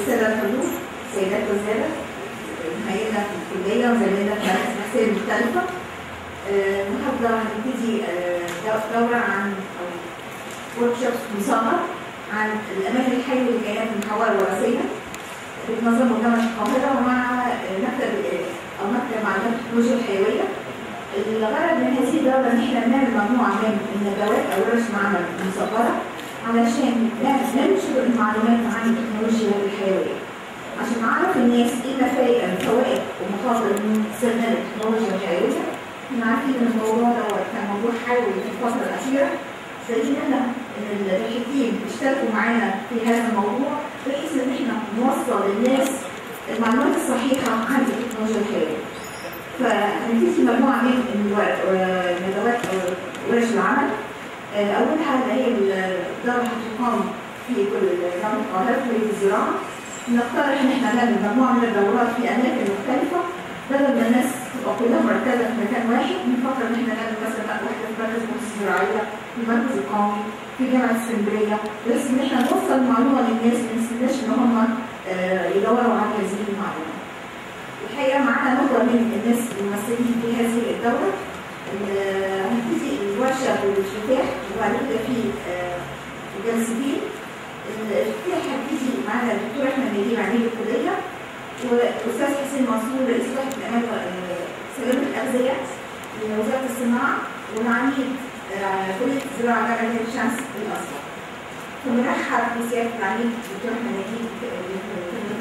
الساده الحضور سيدات وساده زمايلنا في الكليه وزمايلنا في مراكز بحثيه مختلفه آه، النهارده هنبتدي آه، دو- دوره عن او ورك شوبس مصغر عن الاماكن الحيه للكائنات المحوره الوراثيه بتنظم جامعه القاهره ومع آه، مكتب آه، او مكتب معلومات التكنولوجيا الحيويه الغرض من هذه الدورة إن إحنا بنعمل مجموعة من الندوات أو ورش معمل مصغرة علشان نعرف ننشر المعلومات عن التكنولوجيا الحيوية. عشان نعرف الناس إيه مفايد الفوائد ومخاطر من استخدام التكنولوجيا الحيوية. إحنا عارفين إن الموضوع دوت كان موضوع حيوي في الفترة الأخيرة. زينا إن الباحثين اشتركوا معانا في هذا الموضوع بحيث إن إحنا نوصل للناس المعلومات الصحيحة عن التكنولوجيا الحيوية. فهنبتدي مجموعة من الو- الندوات أو ورش العمل آه، أولها اللي هي الدورة هتقام في كل جامعة القاهرة في كلية الزراعة نقترح إن إحنا نعمل مجموعة من الدورات في أماكن مختلفة بدل ما الناس تبقى كلها مركزة في مكان واحد نفكر إن إحنا نعمل مثلا واحدة في مركز البحوث الزراعية في المركز القومي في جامعة اسكندرية بس إن إحنا نوصل المعلومة للناس ما نستناش إن هم آه، يدوروا على هذه المعلومة. الحقيقه معانا نخبه من الناس الممثلين في هذه الدوره ال- هنبتدي الورشه بالافتتاح وهنبدا في آه، جلستين الافتتاح هتبتدي معانا الدكتور احمد نجيب عميد الكليه واستاذ حسين منصور رئيس وحده الامان سلامه الاغذيه لوزاره الصناعه والعميد آه، كليه الزراعه جامعه عين شمس الازهر. فبنرحب بسياده العميد الدكتور احمد نجيب آه،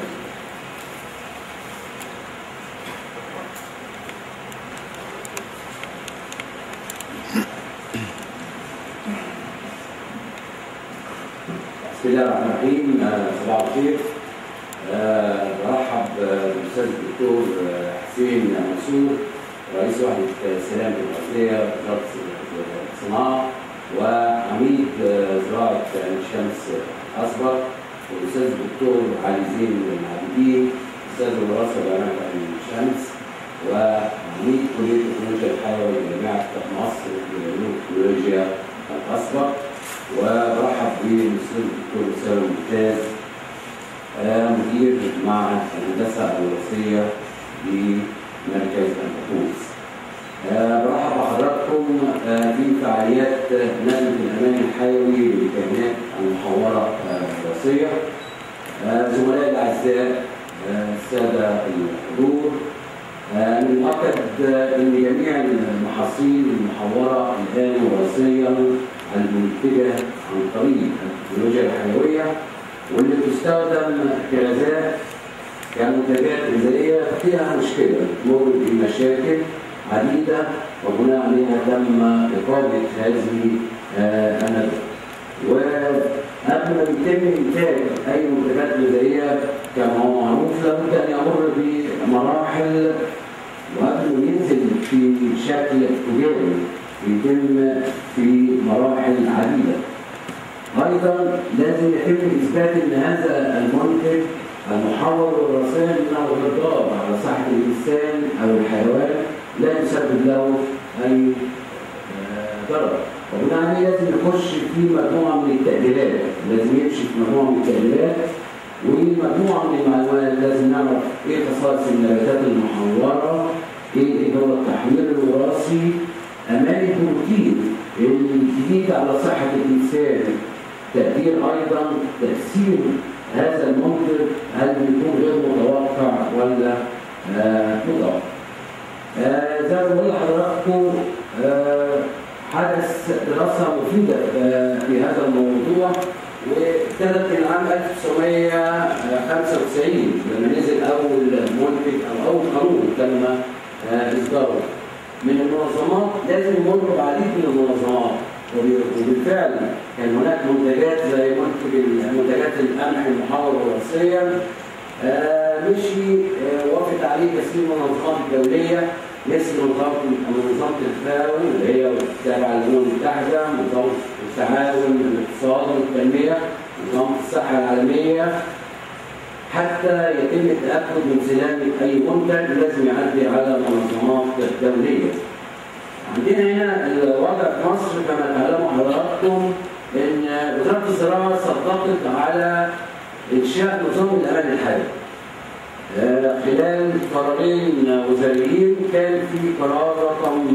بسم الله الرحمن الرحيم آه، صباح الخير آه، برحب آه، بالاستاذ الدكتور آه، حسين منصور رئيس وحده سلام الغذائيه وزاره الصناعه وعميد آه، زراعه عين شمس اسبق والاستاذ الدكتور علي زين العابدين استاذ الوراثه جامعه عين شمس وعميد كليه التكنولوجيا الحيويه بجامعه مصر للعلوم والتكنولوجيا الاسبق وبرحب بالاستاذ الدكتور اسامه ممتاز آه، مدير معهد الهندسه الوراثيه بمركز البحوث. آه، برحب بحضراتكم آه، في فعاليات لجنه الامان الحيوي للكائنات المحوره آه، الوراثيه. آه، زملائي الاعزاء آه، الساده الحضور آه، من المؤكد آه، ان جميع المحاصيل المحوره الان وراثيا المنتجه عن طريق التكنولوجيا الحيويه واللي تستخدم كغذاء كمنتجات غذائيه فيها مشكله تمر بمشاكل عديده وبناء عليها تم اقامه هذه آه، الندوه. وقبل ما يتم انتاج اي منتجات غذائيه كما هو معروف لابد ان يمر بمراحل وقبل ما ينزل في شكل تجاري يتم في مراحل عديده. ايضا لازم يتم اثبات ان هذا المنتج المحول وراثيا انه غير ضار على صحه الانسان او الحيوان لا يسبب له اي آه، ضرر وبناء عليه لازم يخش في مجموعه من التأهيلات لازم يمشي في مجموعه من التأهيلات ومجموعه من المعلومات لازم نعرف ايه خصائص النباتات المحوره ايه هو التحويل الوراثي امان البروتين الجديد على صحه الانسان تقدير ايضا تاثير هذا المنتج هل بيكون غير متوقع ولا آه متوقع آه زي ما بقول لحضراتكم آه حدث دراسه مفيده آه في هذا الموضوع وابتدت من عام 1995 لما نزل اول منتج او اول قانون تم آه اصداره من المنظمات لازم يمر بعديد من المنظمات وب- وبالفعل كان هناك منتجات زي منتج ال- منتجات القمح المحور وراثيا آه، مشي آه، وافق عليه كثير من المنظمات الدوليه مثل منظمه منظمه الفاو اللي هي تابعه للامم المتحده، منظمه التعاون الاقتصادي والتنميه، منظمه الصحه العالميه حتى يتم التاكد من سلامه اي منتج لازم يعدي على منظمات دوليه. عندنا هنا الوضع في مصر كما تعلموا حضراتكم ان وزاره الزراعه صدقت على إنشاء نظام الأمان الحيوي. آه، خلال قرارين وزاريين كان في قرار رقم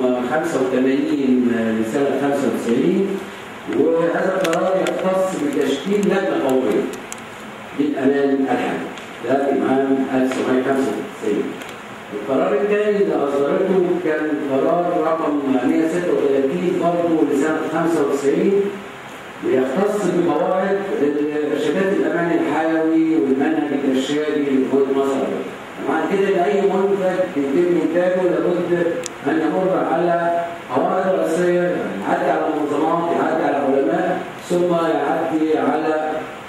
85 لسنة 95 وهذا القرار يختص بتشكيل لجنة قومية للأمان الحيوي. ده في عام 1995. القرار الثاني اللي أصدرته كان قرار رقم 136 برضه لسنة 95 بيختص بقواعد ارشادات الامان الحيوي والمنهج الارشادي لحدود مصر معنى كده ان اي منتج يتم انتاجه لابد ان يمر على قواعد رئيسيه يعدي على منظمات يعدي على علماء ثم يعدي على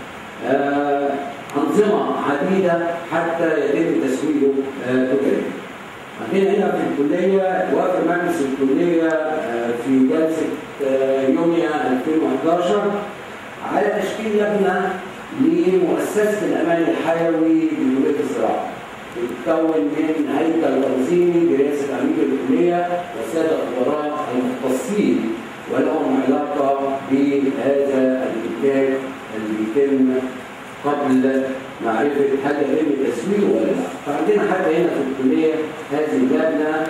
آه انظمه عديده حتى يتم تسويقه آه تجاريا. عندنا هنا في الكليه وافق مجلس الكليه آه في جلسه يونيو 2011 على تشكيل لجنه لمؤسسه الامان الحيوي بكليه الزراعه. تتكون من هيكل تنظيمي برئاسه عميد الكليه والساده الخبراء المختصين ولهم علاقه بهذا الانتاج اللي يتم قبل معرفه هل يتم تسويقه ولا لا. فعندنا حتى هنا في الكليه هذه اللجنه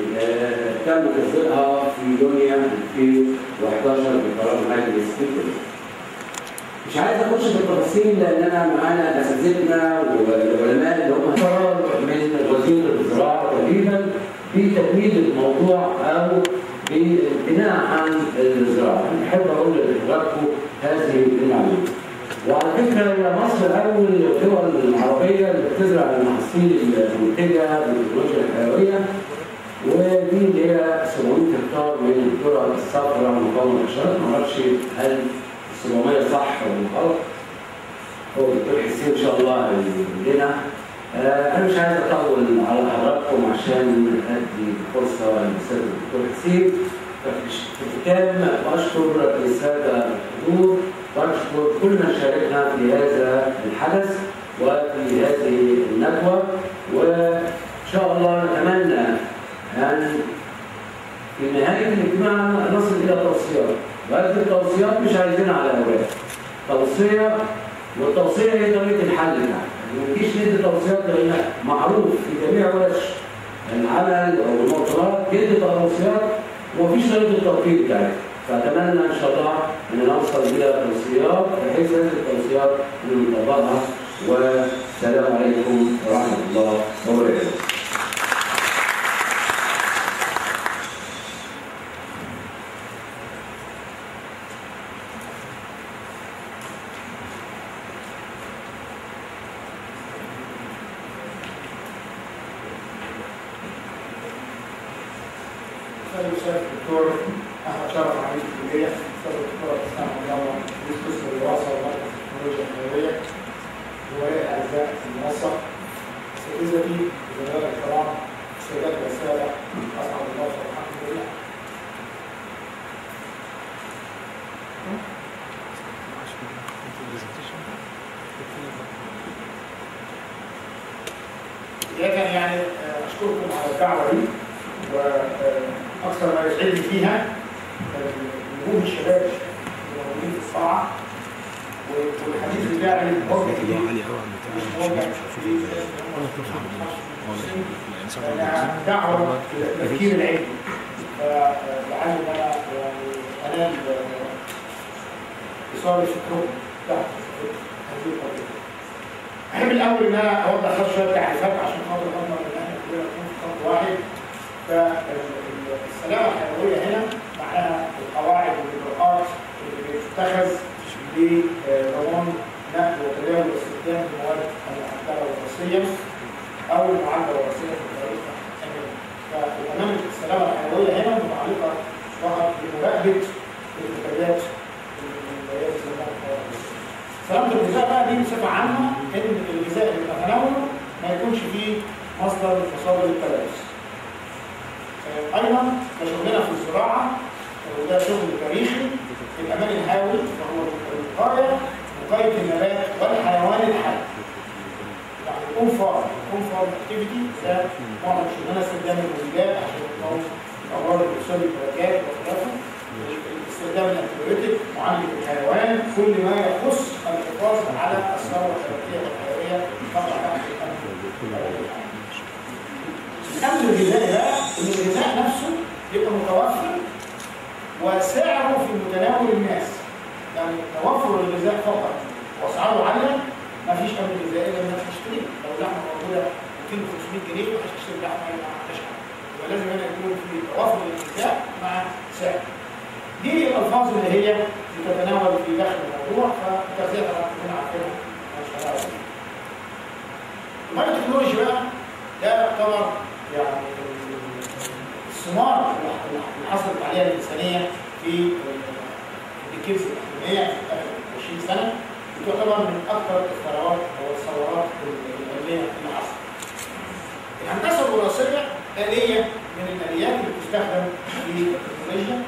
تم تصديرها في يونيو 2011 بقرار مجلس الكليه. مش عايز اخش في التفاصيل لان انا معانا اساتذتنا والعلماء اللي هم قرار من وزير الزراعه تقريبا بتكميل الموضوع او ببناء عن الزراعه. احب اقول لحضراتكم هذه المعلومه. وعلى فكره هي مصر اول الدول العربيه اللي بتزرع المحاصيل المنتجه بالتكنولوجيا الحيويه ودي اللي هي 700 هكتار من الذره الصفراء مقاومه للحشرات ما اعرفش هل 700 صح ولا غلط هو الدكتور حسين ان شاء الله هيقول لنا آه انا مش عايز اطول على حضراتكم عشان ادي فرصه للاستاذ الدكتور حسين في الختام بشكر الساده الحضور واشكر كل من شاركنا في هذا الحدث وفي هذه الندوه وان شاء الله نتمنى ان في نهايه الاجتماع نصل الى توصيات وهذه التوصيات مش عايزينها على اوراق توصيه والتوصيه هي طريقه الحل بتاعها ما تجيش ندي توصيات لان معروف في جميع ورش العمل او المؤتمرات جد توصيات ومفيش طريقه التطبيق بتاعتها فاتمنى ان شاء الله ان نوصل الى توصيات بحيث هذه التوصيات نطبقها والسلام عليكم ورحمه الله وبركاته. الاستاذ الدكتور احمد شرف عميد الكليه الاستاذ الدكتور اسلام عبد رئيس قسم الوراثه ومركز التكنولوجيا الحيويه زملائي الاعزاء في المنصه اساتذتي زملاء الكرام السيدات والساده اسعد الله فرحان جميعا بداية يعني اشكركم على الدعوه دي واكثر ما يسعدني فيها وجود الشباب الموجودين في القاعه والحديث بتاعي موجه لي مش موجه لانها دعوه الى التفكير العلمي فلعل ان انا يعني انال اثاره فكرهم تحت هذه القضيه. احب الاول ان انا اوضح شويه تعريفات عشان خاطر اضمن ان احنا كلنا نكون في خط واحد فالسلامة الحيوية هنا معناها القواعد والإجراءات اللي بتتخذ لضمان نقل وتداول واستخدام المواد المعدلة وراثيا أو المعدلة وراثيا في الطريقة فالأمانة السلامة الحيوية هنا متعلقة فقط بمراقبة المنتجات المنتجات سلامة الغذاء بقى دي بصفة عامة إن الغذاء اللي بنتناوله ما يكونش فيه مصدر مصادر التلوث. ايضا كشغلنا في الزراعه وده شغل تاريخي الامان الحيوي وهو الوقايه وقايه النبات والحيوان الحي. يعني اون فارم اون فارم اكتيفيتي ده معظم شغلنا استخدام المبيدات عشان نقاوم امراض الاكسده البركات وخلافه استخدام الانتيبيوتيك معالجه الحيوان كل ما يخص الحفاظ على الثروه الشبكيه الحيويه طبعا تحت الامن الامن الغذائي بقى ان الغذاء نفسه يبقى متوفر وسعره في متناول الناس يعني توفر الغذاء فقط واسعاره عاليه ما فيش امن غذائي لما الناس تشتري لو اللحمه موجوده 200 500 جنيه ما هتشتري لحمه ما عندهاش حاجه يبقى لازم هنا يكون في توافر الغذاء مع سعر دي الالفاظ اللي هي بتتناول في داخل الموضوع فالتغذيه طبعا كلنا عارفينها مش هنعرف البايو تكنولوجي بقى ده يعتبر يعني الثمار اللي حصلت عليها الانسانيه في الديكيز الاقليميه في اخر 20 سنه وتعتبر من اكثر الثروات او الثورات العلميه اللي حصلت. الهندسه الوراثيه آلية من الآليات اللي بتستخدم في التكنولوجيا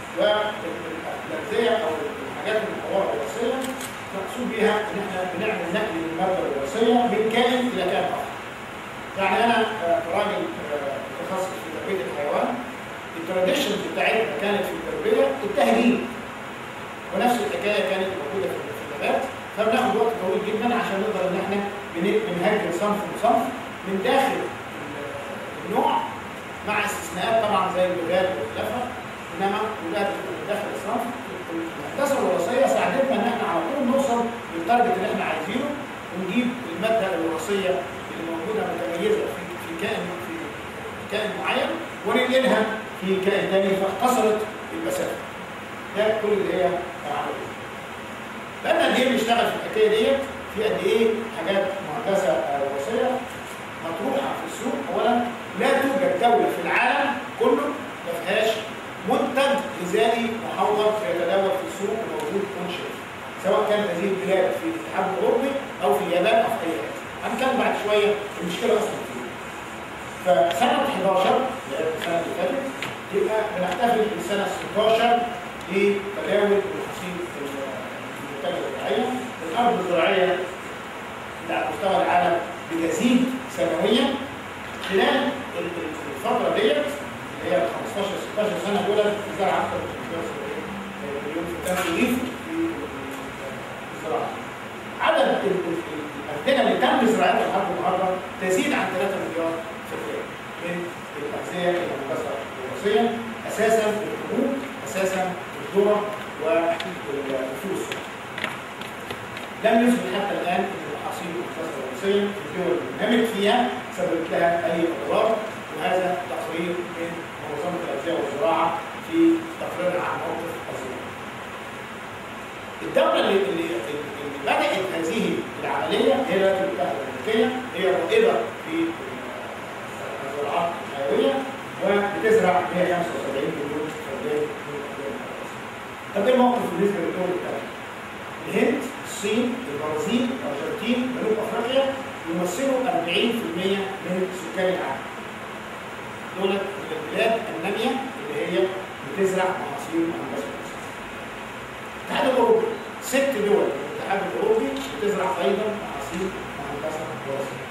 والتغذية أو الحاجات المطورة الوراثية مقصود بيها إن إحنا بنعمل نقل للمادة الوراثية من كائن إلى كائن آخر. يعني أنا آه، راجل آه، متخصص في تربية الحيوان التراديشنز بتاعتنا كانت في التربية التهجين ونفس الحكاية كانت موجودة في في النبات فبناخد وقت طويل جدا عشان نقدر إن إحنا بن- بنهجن صنف وصنف من داخل النوع مع استثناءات طبعا زي البغال والخلافه انما الولاد اللي داخل الصنف الهندسه الوراثيه ساعدتنا ان احنا على طول نوصل للتارجت اللي احنا عايزينه ونجيب الماده الوراثيه اللي موجوده متميزه في في كائن في كائن معين وننقلها في كائن ثاني فاختصرت المسافه. ده كل اللي هي عملته. بقى قد ايه بنشتغل في الحكايه ديت في قد ايه حاجات مهندسه آه، وراثيه مطروحه في السوق اولا لا توجد دوله في العالم كله ما فيهاش منتج غذائي محور يتداول في السوق وموجود منشئ سواء كان هذه البلاد في الاتحاد الاوروبي او في اليابان او في اي حته هنتكلم بعد شويه المشكله اصلا فين فسنه 11 اللي هي السنه اللي فاتت يبقى بنحتفل بالسنه 16 لتداول المحاصيل المنتجه الزراعيه الارض الزراعيه على مستوى العالم بتزيد سنويا خلال ال- ال- الفتره ديت اللي هي 15 16 سنه دول زرع اكثر من 15 مليون فدان نضيف في الزراعه. عدد ال- ال- ال- الامثله اللي تم زراعتها لحد النهارده تزيد عن 3 مليار فدان من الاغذيه المنبثه الوراثيه اساسا الحبوب اساسا الذره والفول السكر. لم يثبت حتى الان ان المحاصيل المنبثه الوراثيه في الدول اللي نمت فيها سببت لها اي اضرار وهذا تقرير من منظمه الاغذيه والزراعه في تقريرها عن موقف الزراعه. الدوله اللي اللي, اللي بدات هذه العمليه هي الولايات المتحده الامريكيه هي رائده في الزراعات الحيويه وبتزرع 175 مليون فدان من الأرض. طب ايه الموقف بالنسبه للدول الثانيه؟ الهند، الصين، البرازيل، الارجنتين، جنوب افريقيا يمثلوا 40% من سكان العالم. دول من البلاد الناميه اللي هي بتزرع محاصيل مهندسه الاتحاد الاوروبي ست دول من الاتحاد الاوروبي بتزرع ايضا محاصيل مهندسه وراثيه.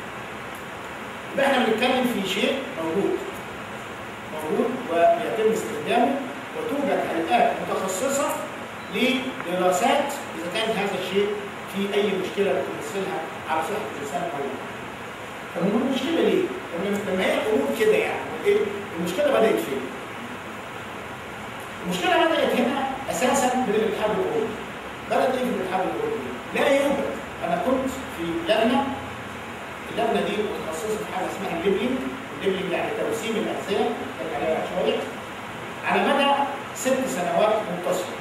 يبقى احنا بنتكلم في شيء موجود موجود ويتم استخدامه وتوجد هيئات متخصصه لدراسات اذا كان هذا الشيء في اي مشكله بتمثلها على صحه الانسان او لا. طب هو المشكله ليه؟ طب لما لما هي الامور كده يعني إيه؟ المشكله بدات فين؟ المشكله بدات هنا اساسا من الاتحاد الاوروبي. بدات ايه في الاتحاد الاوروبي؟ لا يوجد انا كنت في لجنه اللجنه دي متخصصه في حاجه اسمها الليبلينج الليبلينج يعني توسيم الاغذيه كان عليها شويه على مدى ست سنوات متصله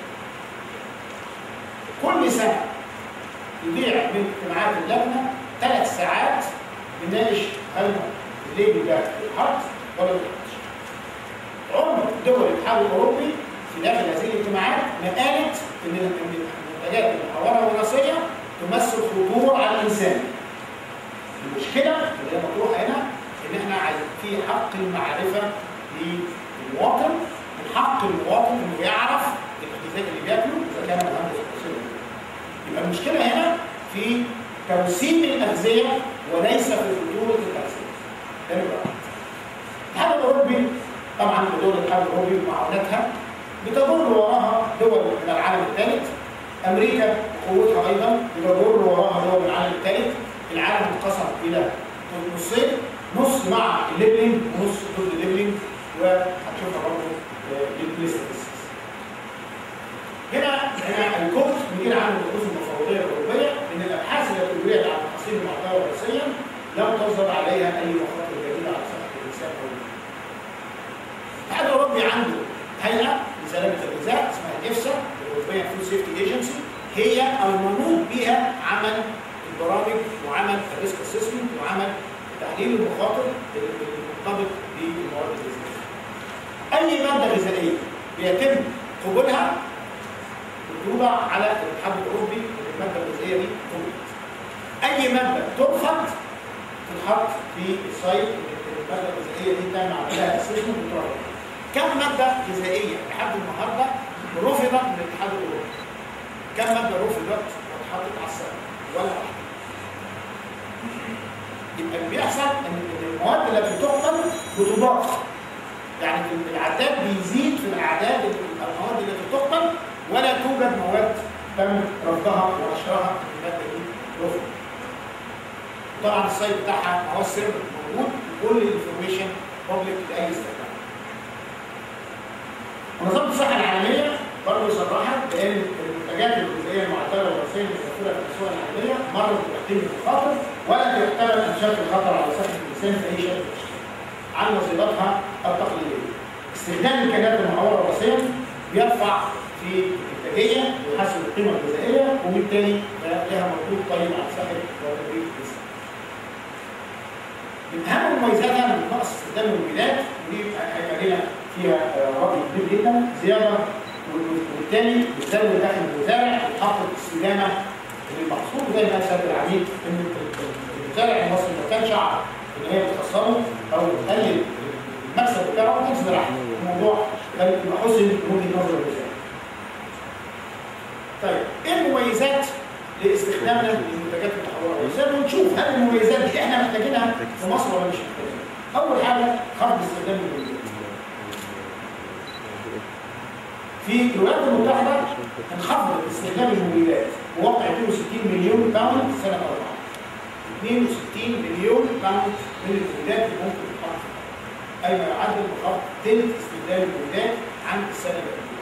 كل سنه يضيع من اجتماعات اللجنه ثلاث ساعات بنناقش هل الليبل ده يتحط ولا ما يتحطش. عمر دول الاتحاد الاوروبي في داخل هذه الاجتماعات ما قالت ان إن المنتجات المحوره الوراثيه تمثل خطوره على الانسان. المشكله اللي هي مطروحه هنا ان احنا عايزين في حق المعرفه للمواطن من حق المواطن انه يعرف الغذاء اللي بياكله اذا كان مهندس وراثي يبقى المشكله هنا في توسيم الاغذيه وليس في خطوره الاغذيه. ده نمرة واحد. الاتحاد الاوروبي طبعا دول الاتحاد الاوروبي ومعاوناتها بتجر وراها دول من العالم الثالث امريكا قوتها ايضا بتجر وراها دول من العالم الثالث العالم انقسم الى نصين نص مع الليبلينج ونص ضد الليبلينج وهتشوفها برضه للستاتستكس هنا هنا الكود مدير عام البحوث المفوضيه الاوروبيه ان الابحاث التي اجريت على المحاصيل المعتبره رئيسيا لم تصدر عليها اي مخاطر جديده على صحه الانسان او الاتحاد الاوروبي عنده هيئه لسلامه الغذاء اسمها الافسا الاوروبيه فود سيفتي ايجنسي هي المنوط بها عمل البرامج وعمل الريسك اسسمنت وعمل تحليل المخاطر المرتبط بالمواد الغذائيه. اي ماده غذائيه بيتم قبولها بتوضع على الاتحاد الاوروبي ان الماده الغذائيه دي قبلت. اي ماده ترفض تتحط في السايت الماده الغذائيه دي تعمل عليها اسسمنت وترفض. كم ماده غذائيه لحد النهارده رفضت من الاتحاد الاوروبي؟ كم ماده رفضت واتحطت على السايت؟ ولا واحده. يبقى اللي بيحصل ان المواد التي تقبل بتضاف يعني العداد بيزيد في الاعداد المواد التي تقبل ولا توجد مواد تم رفضها ونشرها في الماده دي رفض طبعا السايت بتاعها هو السر موجود كل الانفورميشن بابليك لاي استخدام منظمه الصحه العالميه برضه صرحت بان المنتجات الغذائيه المعتبره والرئيسيه المتوفره في الاسواق العالميه مرت بتقديم المخاطر ولا يحتمل ان تشكل خطر على صحه الانسان في اي شكل عن وظيفتها التقليديه. استخدام الكائنات المعوره راسيا بيرفع في الانتاجيه ويحسن القيمه الغذائيه وبالتالي لها مردود طيب على صحه وتدريب الانسان. من اهم مميزاتها من نقص استخدام المبيدات ودي هيبقى لنا فيها راي كبير جدا زياده وبالتالي بتزود دخل المزارع وتحقق استدامه للمحصول زي ما سياده العميد ان المزارع المصري ما كانش عارف ان هي بتخسره او بتقلل المكسب بتاعه ما كانش زراعه الموضوع كان يبقى حسن من وجهه نظر المزارع. طيب ايه المميزات لاستخدامنا للمنتجات المتحوره؟ زي ما نشوف هل المميزات دي احنا محتاجينها في مصر ولا مش محتاجينها؟ اول حاجه خفض استخدام المبيدات. في الولايات المتحده انخفض استخدام المبيدات بوقع 62 مليون باوند سنه 4 62 مليون باوند من المبيدات اللي ممكن تتحط اي ما يعادل بخفض ثلث استخدام المبيدات عن السنه اللي قبلها.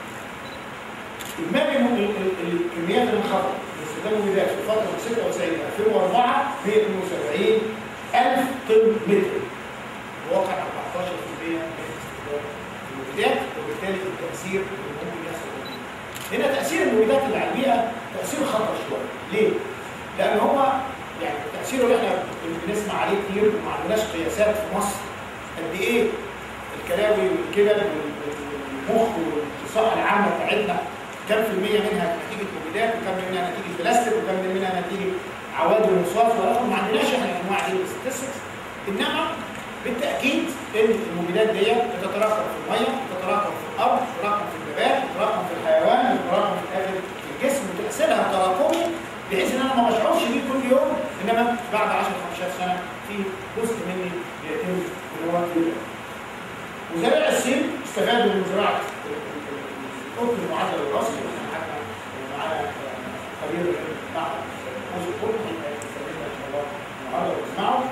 اجمالي الكميات المنخفضه من استخدام المبيدات في فتره 96 ل 2004 172 ألف طن متر بواقع 14% من استخدام المبيدات وبالتالي التاثير اللي ممكن يحصل هنا تاثير المبيدات اللي على البيئه تاثير خطر شويه ليه؟ لان هو يعني تاثيره اللي احنا بنسمع عليه كتير وما عندناش قياسات في مصر قد ايه الكلاوي والكبد والمخ والصحه العامه بتاعتنا كم في المية منها نتيجة مبيدات وكم منها نتيجة بلاستيك وكم منها نتيجة عوادم وصوص ولكن ما عندناش احنا الانواع دي الستاتستكس انما بالتاكيد ان المبيدات دي بتتراكم في الميه بتتراكم في الارض بتتراكم في النبات بتتراكم في الحيوان بتتراكم في الاخر في الجسم وتاثيرها تراكمي بحيث ان انا ما بشعرش بيه كل يوم انما بعد 10 15 سنه في جزء مني بيتم ان هو يبقى مزارع الصين استفادوا من زراعه القطن المعدل الوراثي واحنا حتى معانا خبير بتاع جزء القطن هيستخدمها ان شاء الله النهارده وتسمعه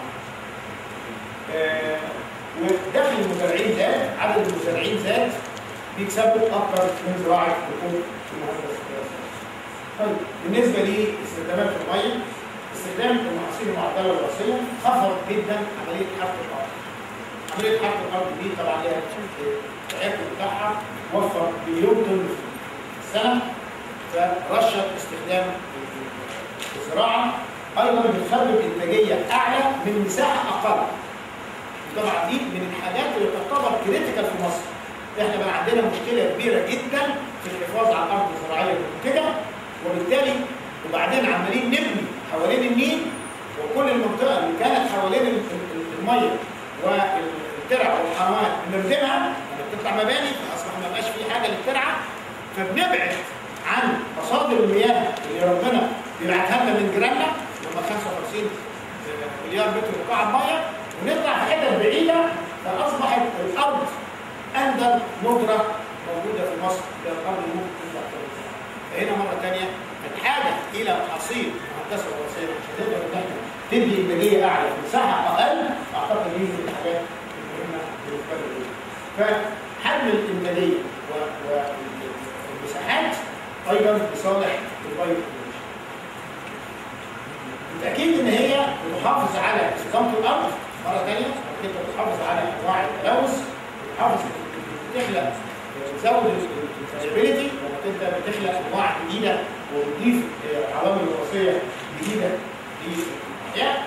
ودخل المزارعين زاد عدد المزارعين زاد بيكسبوا اكثر من زراعه القطن في المهندس طيب بالنسبه لاستخدامات الميه استخدام المحاصيل المعدله الوراثيه خفض جدا عمليه حرق الارض عمليه حرق الارض دي طبعا ليها العيب بتاعها وفر مليون طن في السنه فرشد استخدام الزراعه ايضا بتسبب انتاجيه اعلى من مساحه اقل طبعا دي من الحاجات اللي تعتبر كريتيكال في مصر احنا بقى عندنا مشكله كبيره جدا في الحفاظ على الارض الزراعيه المنتجه وبالتالي وبعدين عمالين نبني حوالين النيل وكل المنطقه اللي كانت حوالين الميه والترع والحمامات بنردمها لما بتطلع مباني فاصبح ما بقاش في حاجه للترعه فبنبعد عن مصادر المياه اللي ربنا بيبعتها لنا من جيراننا لما 55 مليار متر مكعب ميه ونطلع في حتت بعيده فاصبحت الارض اندر ندره موجوده في مصر ده الارض اللي ممكن تطلع فيها. فهنا مره ثانيه الحاجه الى محاصيل مهندسه وراثيه مش هتقدر ان احنا تدي انتاجيه اعلى في مساحه اقل اعتقد دي من الحاجات المهمه بالنسبه لنا. فحجم الانتاجيه و- والمساحات ايضا لصالح البايو بالتاكيد ان هي بتحافظ على استدامه الارض مره ثانيه انك انت بتحافظ على انواع التلوث بتحافظ بتخلق بتزود الفاليبيليتي وانك انت بتخلق انواع جديده وبتضيف آه، عوامل وراثيه جديده للحياه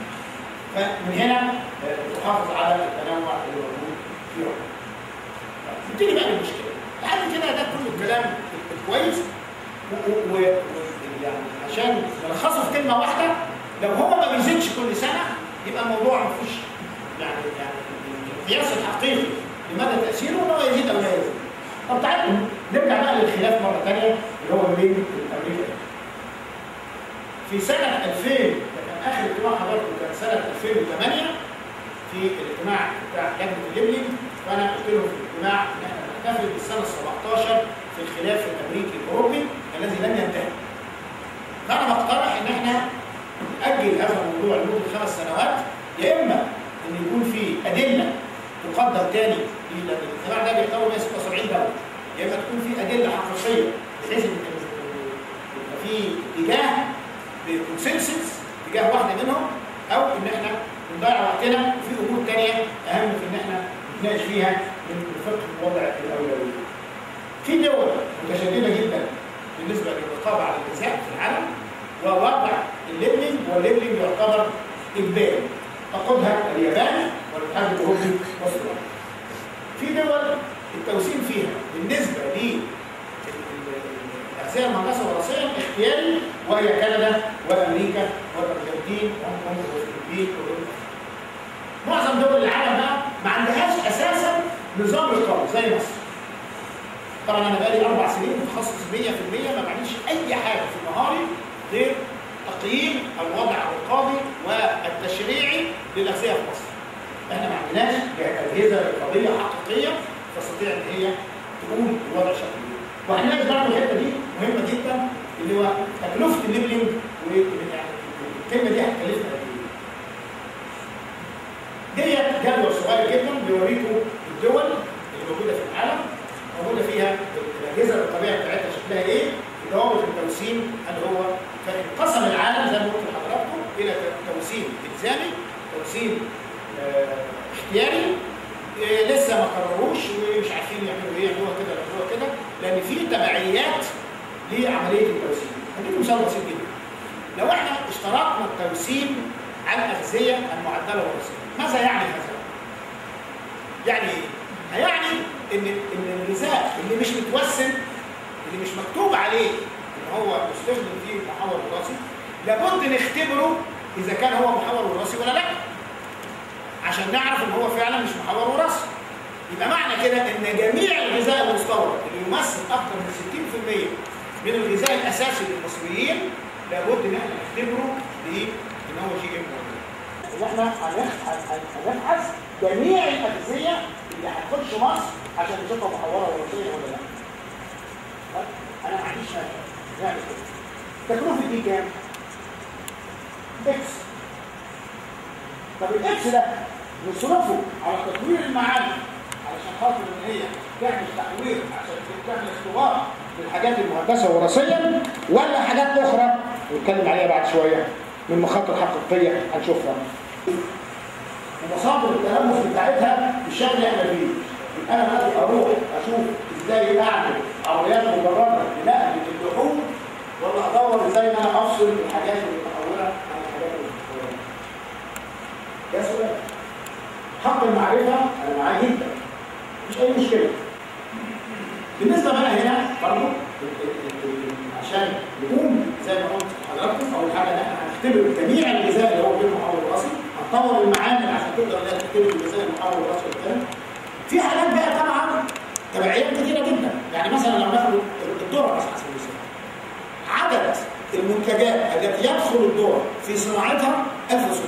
فمن هنا آه، بتحافظ على التنوع اللي موجود في الارض. نبتدي بقى المشكله لحد كده ده كل الكلام كويس و- و- و- يعني عشان نلخصه في كلمه واحده لو هو ما بيزيدش كل سنه يبقى الموضوع ما فيهوش يعني يعني القياس الحقيقي لمدى تاثيره ان هو يزيد او لا يزيد. طب تعالوا نرجع بقى للخلاف مره ثانيه اللي هو بين امريكا في سنه 2000 ده كان اخر اجتماع حضرته كان سنه 2008 في الاجتماع بتاع لجنه الليبلينج فانا قلت لهم في الاجتماع ان احنا نحتفل بالسنه ال 17 في الخلاف الامريكي الاوروبي الذي لن ينتهي. فانا بقترح ان احنا ناجل هذا الموضوع لمده خمس سنوات يا اما ان يكون في ادله تقدم تاني لان الاجتماع ده بيحتوي 176 دوله يا اما تكون في ادله حقيقيه بحيث ان يبقى في اتجاه بكونسنسس اتجاه واحده منهم او ان احنا بنضيع وقتنا وفي امور ثانيه اهم في ان احنا نتناقش فيها من فقه وضع الاولويه. في دول متشدده جدا بالنسبه للرقابه على الغذاء في العالم ووضع الليبلينج والليبلينج يعتبر اجباري تقودها اليابان والاتحاد الاوروبي واستراليا. في دول التوسيم فيها بالنسبه ل الأغذية المهندسة وراثيا اختياري وهي كندا وأمريكا والأرجنتين وهونج كونج والفلبين وغيرهم. معظم دول العالم بقى ما عندهاش أساسا نظام رقابي زي مصر. طبعا أنا بقالي أربع سنين متخصص 100% ما بعملش أي حاجة في نهاري غير تقييم الوضع الرقابي والتشريعي للأغذية في مصر. احنا ما عندناش أجهزة رقابية حقيقية تستطيع إن هي تقول الوضع شكله إيه. وهنلاقي برضه الحته دي مهمه جدا اللي هو تكلفه الليبلينج ويعني الكلمه دي هتكلفنا قد ايه؟ ديت جدول صغير جدا بيوريكم الدول اللي موجوده في العالم موجوده فيها الاجهزه الرقابيه بتاعتها شكلها ايه؟ ضوابط التوسيم اللي هو فانقسم العالم زي ما قلت لحضراتكم الى توسيم الزامي توسيم آه، اختياري إيه لسه ما قرروش ومش عارفين يعملوا ايه يعملوها كده يعملوها كده لان في تبعيات لعمليه التوسيم. هديكم مثال بسيط جدا. لو احنا اشترطنا التوسيم على الاغذيه المعدله وراثيا، ماذا يعني هذا؟ يعني ايه؟ هيعني ان ان الغذاء اللي مش متوسم اللي مش مكتوب عليه ان هو مستخدم فيه محور وراثي لابد نختبره اذا كان هو محور وراثي ولا لا. عشان نعرف ان هو فعلا مش محور وراثي. يبقى معنى كده ان جميع الغذاء المستورد اللي يمثل اكثر من 60% من الغذاء الاساسي للمصريين لابد ان احنا نختبره بان هو جي ام واحنا هنبحث جميع الاغذيه اللي هتخش مصر عشان نشوفها محوره وراثيه ولا لا. طيب، انا ما عنديش مانع نعمل كده. تكلفه دي كام؟ اكس طب الاكس ده نصرفه على تطوير المعادن علشان خاطر ان هي تعمل تحوير عشان تعمل اختبار للحاجات المهندسه وراثيا ولا حاجات اخرى نتكلم عليها بعد شويه من مخاطر حقيقيه هنشوفها. ومصادر التلوث بتاعتها بالشكل اللي احنا فيه. يبقى انا دلوقتي اروح اشوف ازاي اعمل عربيات مجرده لنقل اللحوم ولا ادور ازاي ان انا افصل الحاجات المتحوله عن الحاجات المتحوله. ده سؤال. حق المعرفة أنا معاه جدا مش أي مشكلة بالنسبة بقى هنا برضه عشان نقوم زي ما قلت لحضراتكم أول حاجة إن إحنا هنختبر جميع الغذاء اللي هو غير محول الراسي هنطور المعامل عشان تقدر إنها تختبر الغذاء المحول الراسي والكلام في حاجات بقى طبعا تبعيات كتيرة جدا يعني مثلا لو ناخد الذرة مثلا على سبيل المثال عدد المنتجات التي يدخل الذرة في صناعتها 1600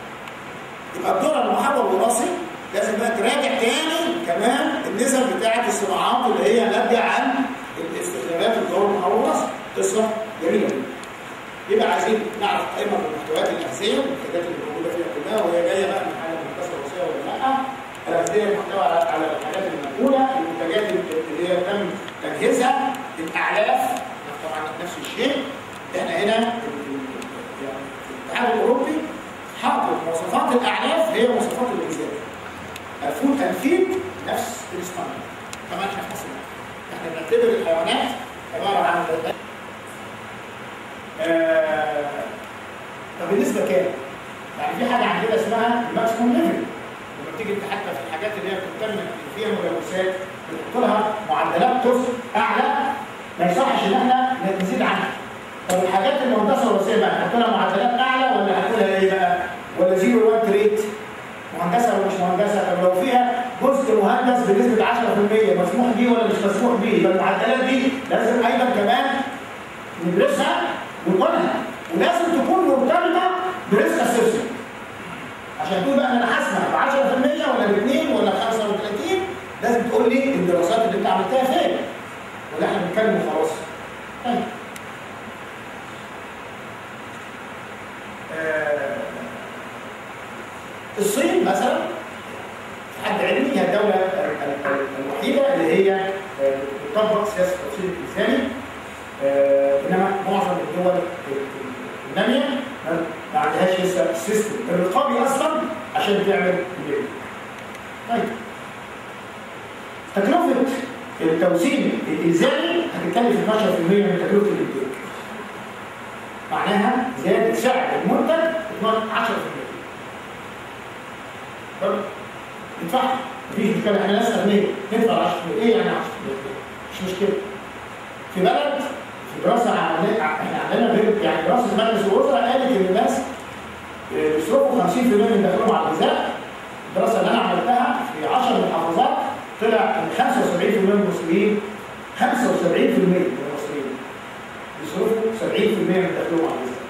يبقى الدولار المحول الوراثي لازم بقى تراجع تاني كمان النسب بتاعت الصناعات اللي هي ناتجه عن الاستخدامات الدور المحروسه قصه جميله جدا يبقى عايزين نعرف قائمه بالمحتويات الاغذيه والمنتجات اللي موجوده فيها كلها وهي جايه بقى من حاله مكتسبه روسيه ولا لا الاغذيه محتوى على على الحاجات المأكوله المنتجات اللي هي تم تجهيزها الاعلاف طبعا نفس الشيء احنا هنا يعني الاتحاد الاوروبي حاطط مواصفات الاعلاف هي مواصفات الغذاء الفود الفيد نفس الاسبانيا طبعا احنا في مصر احنا بنعتبر الحيوانات عباره عن آه طب بالنسبه كام؟ يعني في حاجه عندنا اسمها الماكسيموم ليفل لما بتيجي انت حتى في الحاجات اللي هي بتهتم فيها ملوثات بتحط لها معدلات طفل اعلى ما يصحش ان احنا نزيد عنها طب الحاجات المهندسه الوراثيه بقى نحط لها معدلات اعلى ولا هنقولها ايه بقى؟ ولا زيرو وان تريت مهندسه ولا مش مهندسه طب لو فيها جزء مهندس بنسبه 10% مسموح بيه ولا مش مسموح بيه يبقى المعدلات دي لازم ايضا كمان ندرسها ونقولها ولازم تكون مرتبطه بريسك اسيرشن عشان تقول بقى انا حاسمه ب 10% ولا ب 2 ولا ب 35 لازم تقول لي الدراسات اللي انت عملتها فين ولا احنا بنتكلم وخلاص طيب آه الصين مثلا حد علمي هي الدولة الوحيدة اللي هي بتطبق سياسة التوصيل الإنساني إنما معظم الدول النامية ما عندهاش لسه السيستم الرقابي أصلا عشان تعمل الليل. طيب تكلفة التوصيل الإنساني هتتكلف 12% من تكلفة الإنتاج. معناها زيادة سعر المنتج 10% طب ندفعها مفيش مشكله احنا ناس اغنياء ندفع 10 ايه يعني 10 مش مشكله في بلد في دراسه عمليه احنا عندنا غير يعني دراسه مجلس الوزراء قالت ان الناس بيصرفوا 50% من دخلهم على الغذاء الدراسه اللي انا عملتها في 10 محافظات طلع ان 75% من المصريين 75% من المصريين بيصرفوا 70% من دخلهم على الغذاء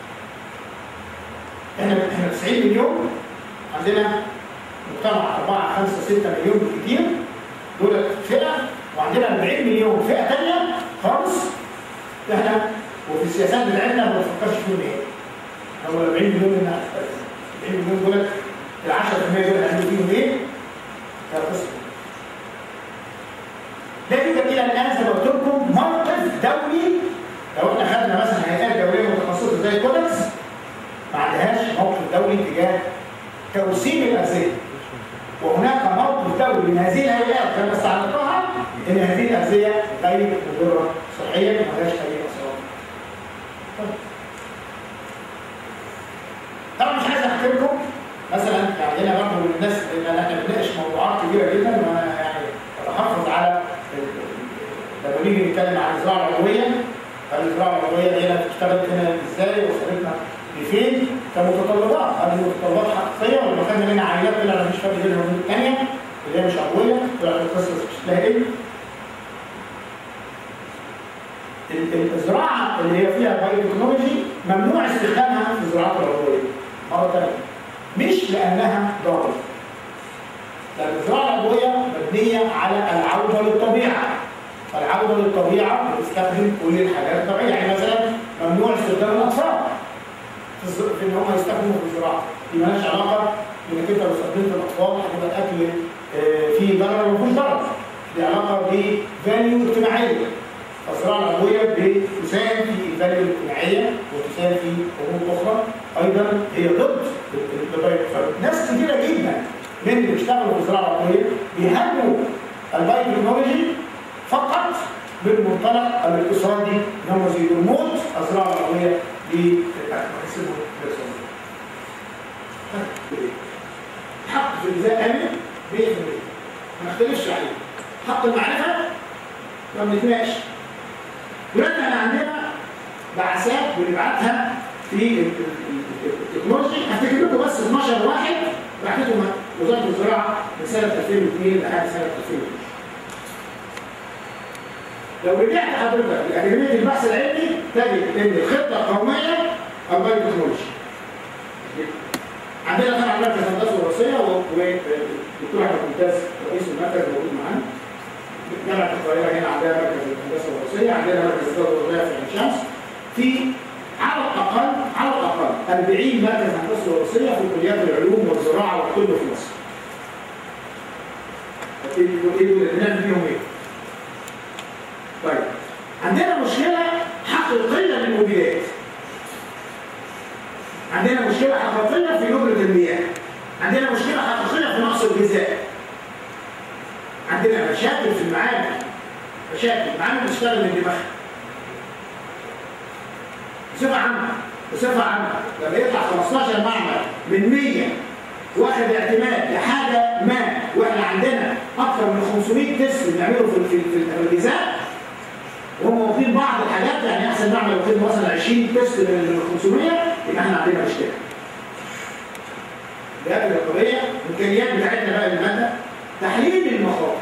احنا احنا 90 مليون عندنا مجتمع 4 5 6 مليون بالكثير دول فئه وعندنا 40 مليون فئه ثانيه خالص احنا وفي السياسات بتاعتنا ما بنفكرش فيهم ايه هو 40 مليون هنا 40 مليون دول ال 10% دول هنعمل فيهم ايه؟ ده قصه لكن الى الان زي ما قلت لكم موقف دولي لو احنا خدنا مثلا هيئات دوليه متخصصه زي كودكس ما عندهاش موقف دولي تجاه توسيم الأغذية وهناك موقف دولي من هذه الهيئات كما استعرضتها ان هذه الأغذية غير مضرة صحيا وما لهاش أي أسرار. طبعا مش عايز احكي لكم مثلا يعني هنا برضه من الناس ان احنا بنناقش موضوعات كبيره جدا وانا يعني بتحفظ على لما نيجي نتكلم عن الزراعه العضويه الزراعه العضويه دي بتشتغل هنا ازاي وصلتنا لفين كمتطلبات هذه متطلبات حقيقيه ولما خدنا منها عينات طلع مفيش فرق بينها وبين الثانيه اللي هي مش عضويه طلعت القصه شكلها ايه؟ الزراعه اللي هي فيها بايو تكنولوجي ممنوع استخدامها في الزراعات العضويه مره ثانيه مش لانها ضاره لان الزراعه العضويه مبنيه على العوده للطبيعه فالعوده للطبيعه بتستخدم كل الحاجات الطبيعيه يعني مثلا ممنوع استخدام الاطفال في ان هم يستخدموا في الزراعه دي مالهاش علاقه بانك انت لو استخدمت الاطفال هتبقى الاكل فيه ضرر ولا مفيش ضرر دي علاقه بفاليو اجتماعيه فالزراعه العضويه بتساهم في الفاليو الاجتماعيه وتساهم في امور اخرى ايضا هي ضد ناس كثيره جدا من اللي بيشتغلوا في الزراعه العضويه بيهاجموا البايو تكنولوجي فقط بالمنطلق الاقتصادي ان هم يزيدوا الموت الزراعه العضويه لمكاسبهم الاقتصاديه. حق في الغذاء امن 100% ما نختلفش عليه. حق المعرفه ما بنتناقش. دلوقتي احنا عندنا بعثات بنبعتها في التكنولوجي هفتكر لكم بس 12 واحد بعتتهم وزاره الزراعه من سنه 2002 لحد سنه 2002. لو رجعت حضرتك لاكاديميه البحث العلمي تجد ان الخطه القوميه البايو تكنولوجي. عندنا طبعا مركز هندسه وراثيه والدكتور احمد ممتاز رئيس المركز موجود معانا. جامعه القاهره هنا عندها مركز الهندسه الوراثيه عندنا مركز الاداره الوراثيه في عين شمس في على الاقل على الاقل 40 مركز هندسه وراثيه في كليات العلوم والزراعه والطب في مصر. ايه ايه دول اللي نعمل فيهم ايه؟ طيب عندنا مشكله حقيقيه للمبيدات. عندنا مشكله حقيقيه في ندره المياه. عندنا مشكله حقيقيه في نقص الغذاء. عندنا مشاكل في المعامل مشاكل المعامل بتشتغل من دماغها بصفة عامة بصفة عامة لما يطلع 15 معمل من 100 واخد اعتماد لحاجة ما واحنا عندنا أكثر من 500 تست بنعمله في في في الغذاء وهم واخدين بعض الحاجات يعني أحسن معمل واخدين مثلا 20 تست من ال 500 يبقى احنا عندنا مشكلة. الجهات الرقابية الإمكانيات بتاعتنا بقى المادة تحليل المخاطر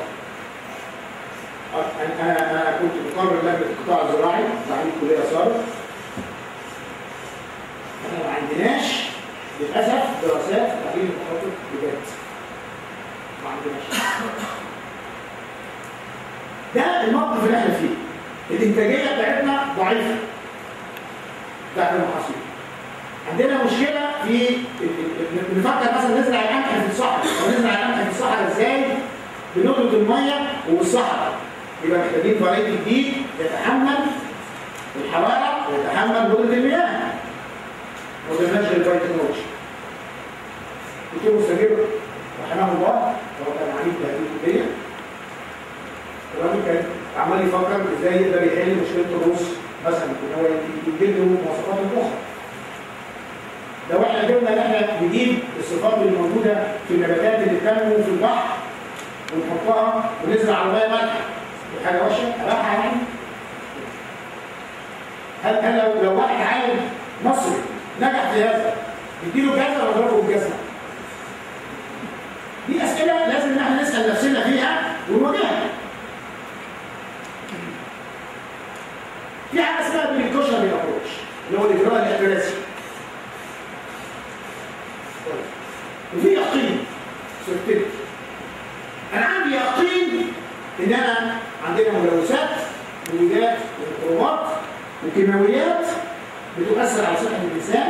انا انا انا كنت مقرر لجنه القطاع الزراعي بعد الكليه سابق احنا ما عندناش للاسف دراسات في تحليل المخاطر بجد ما عندناش ده الموقف اللي احنا فيه الانتاجيه بتاعتنا ضعيفه بتاعت المحاصيل عندنا مشكله في نفكر مثلا نزرع القمح في الصحراء او نزرع القمح في الصحراء ازاي بندرة الميه والصحراء يبقى محتاجين فريق جديد يتحمل الحراره ويتحمل ندرة المياه ما قدرناش غير التكنولوجيا دكتور مستجيب رحمه الله هو كان عميد بهذه الكليه الراجل كان عمال يفكر ازاي يقدر يحل مشكله الرز مثلا ان هو يجيب له مواصفات اخرى لو احنا جبنا ان احنا نجيب الصفات اللي موجوده في النباتات اللي بتنمو في البحر ونحطها ونزرع على ميه مالحه دي حاجه وحشه راحه يعني هل هل لو لو واحد عالم مصري نجح في هذا نديله جزمه ولا نضربه بالجزمه؟ دي اسئله لازم ان احنا نسال نفسنا فيها ونواجهها. في حاجه اسمها بريكوشن ابروتش اللي هو الاجراء الاحترازي. وفي يقين سيرتيفيكت انا عندي يقين ان انا عندنا ملوثات مبيدات وميكروبات وكيماويات بتؤثر على صحه الانسان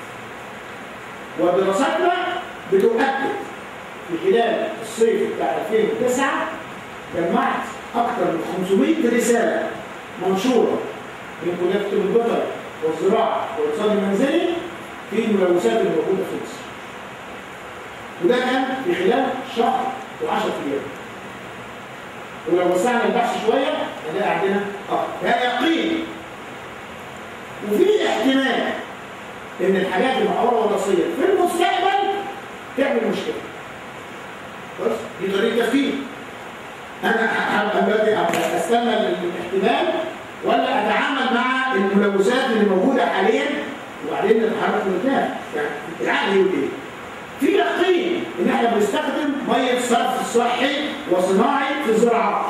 ودراستنا بتؤكد في خلال الصيف بتاع 2009 جمعت اكثر من 500 رساله منشوره من كليات الطب البيطري والزراعه والاقتصاد المنزلي في الملوثات الموجوده في مصر. وده كان في خلال شهر و10 ايام. ولو وسعنا البحث شويه هنلاقي عندنا اه ده يقين وفي احتمال ان الحاجات المعوره الوراثيه في المستقبل تعمل مشكله. بس دي طريقه تفكير. انا دلوقتي استنى الاحتمال ولا اتعامل مع الملوثات اللي موجوده حاليا وبعدين نتحرك لقدام يعني العقل يقول ايه؟ في يقين ان احنا بنستخدم ميه صرف صحي وصناعي في الزراعات.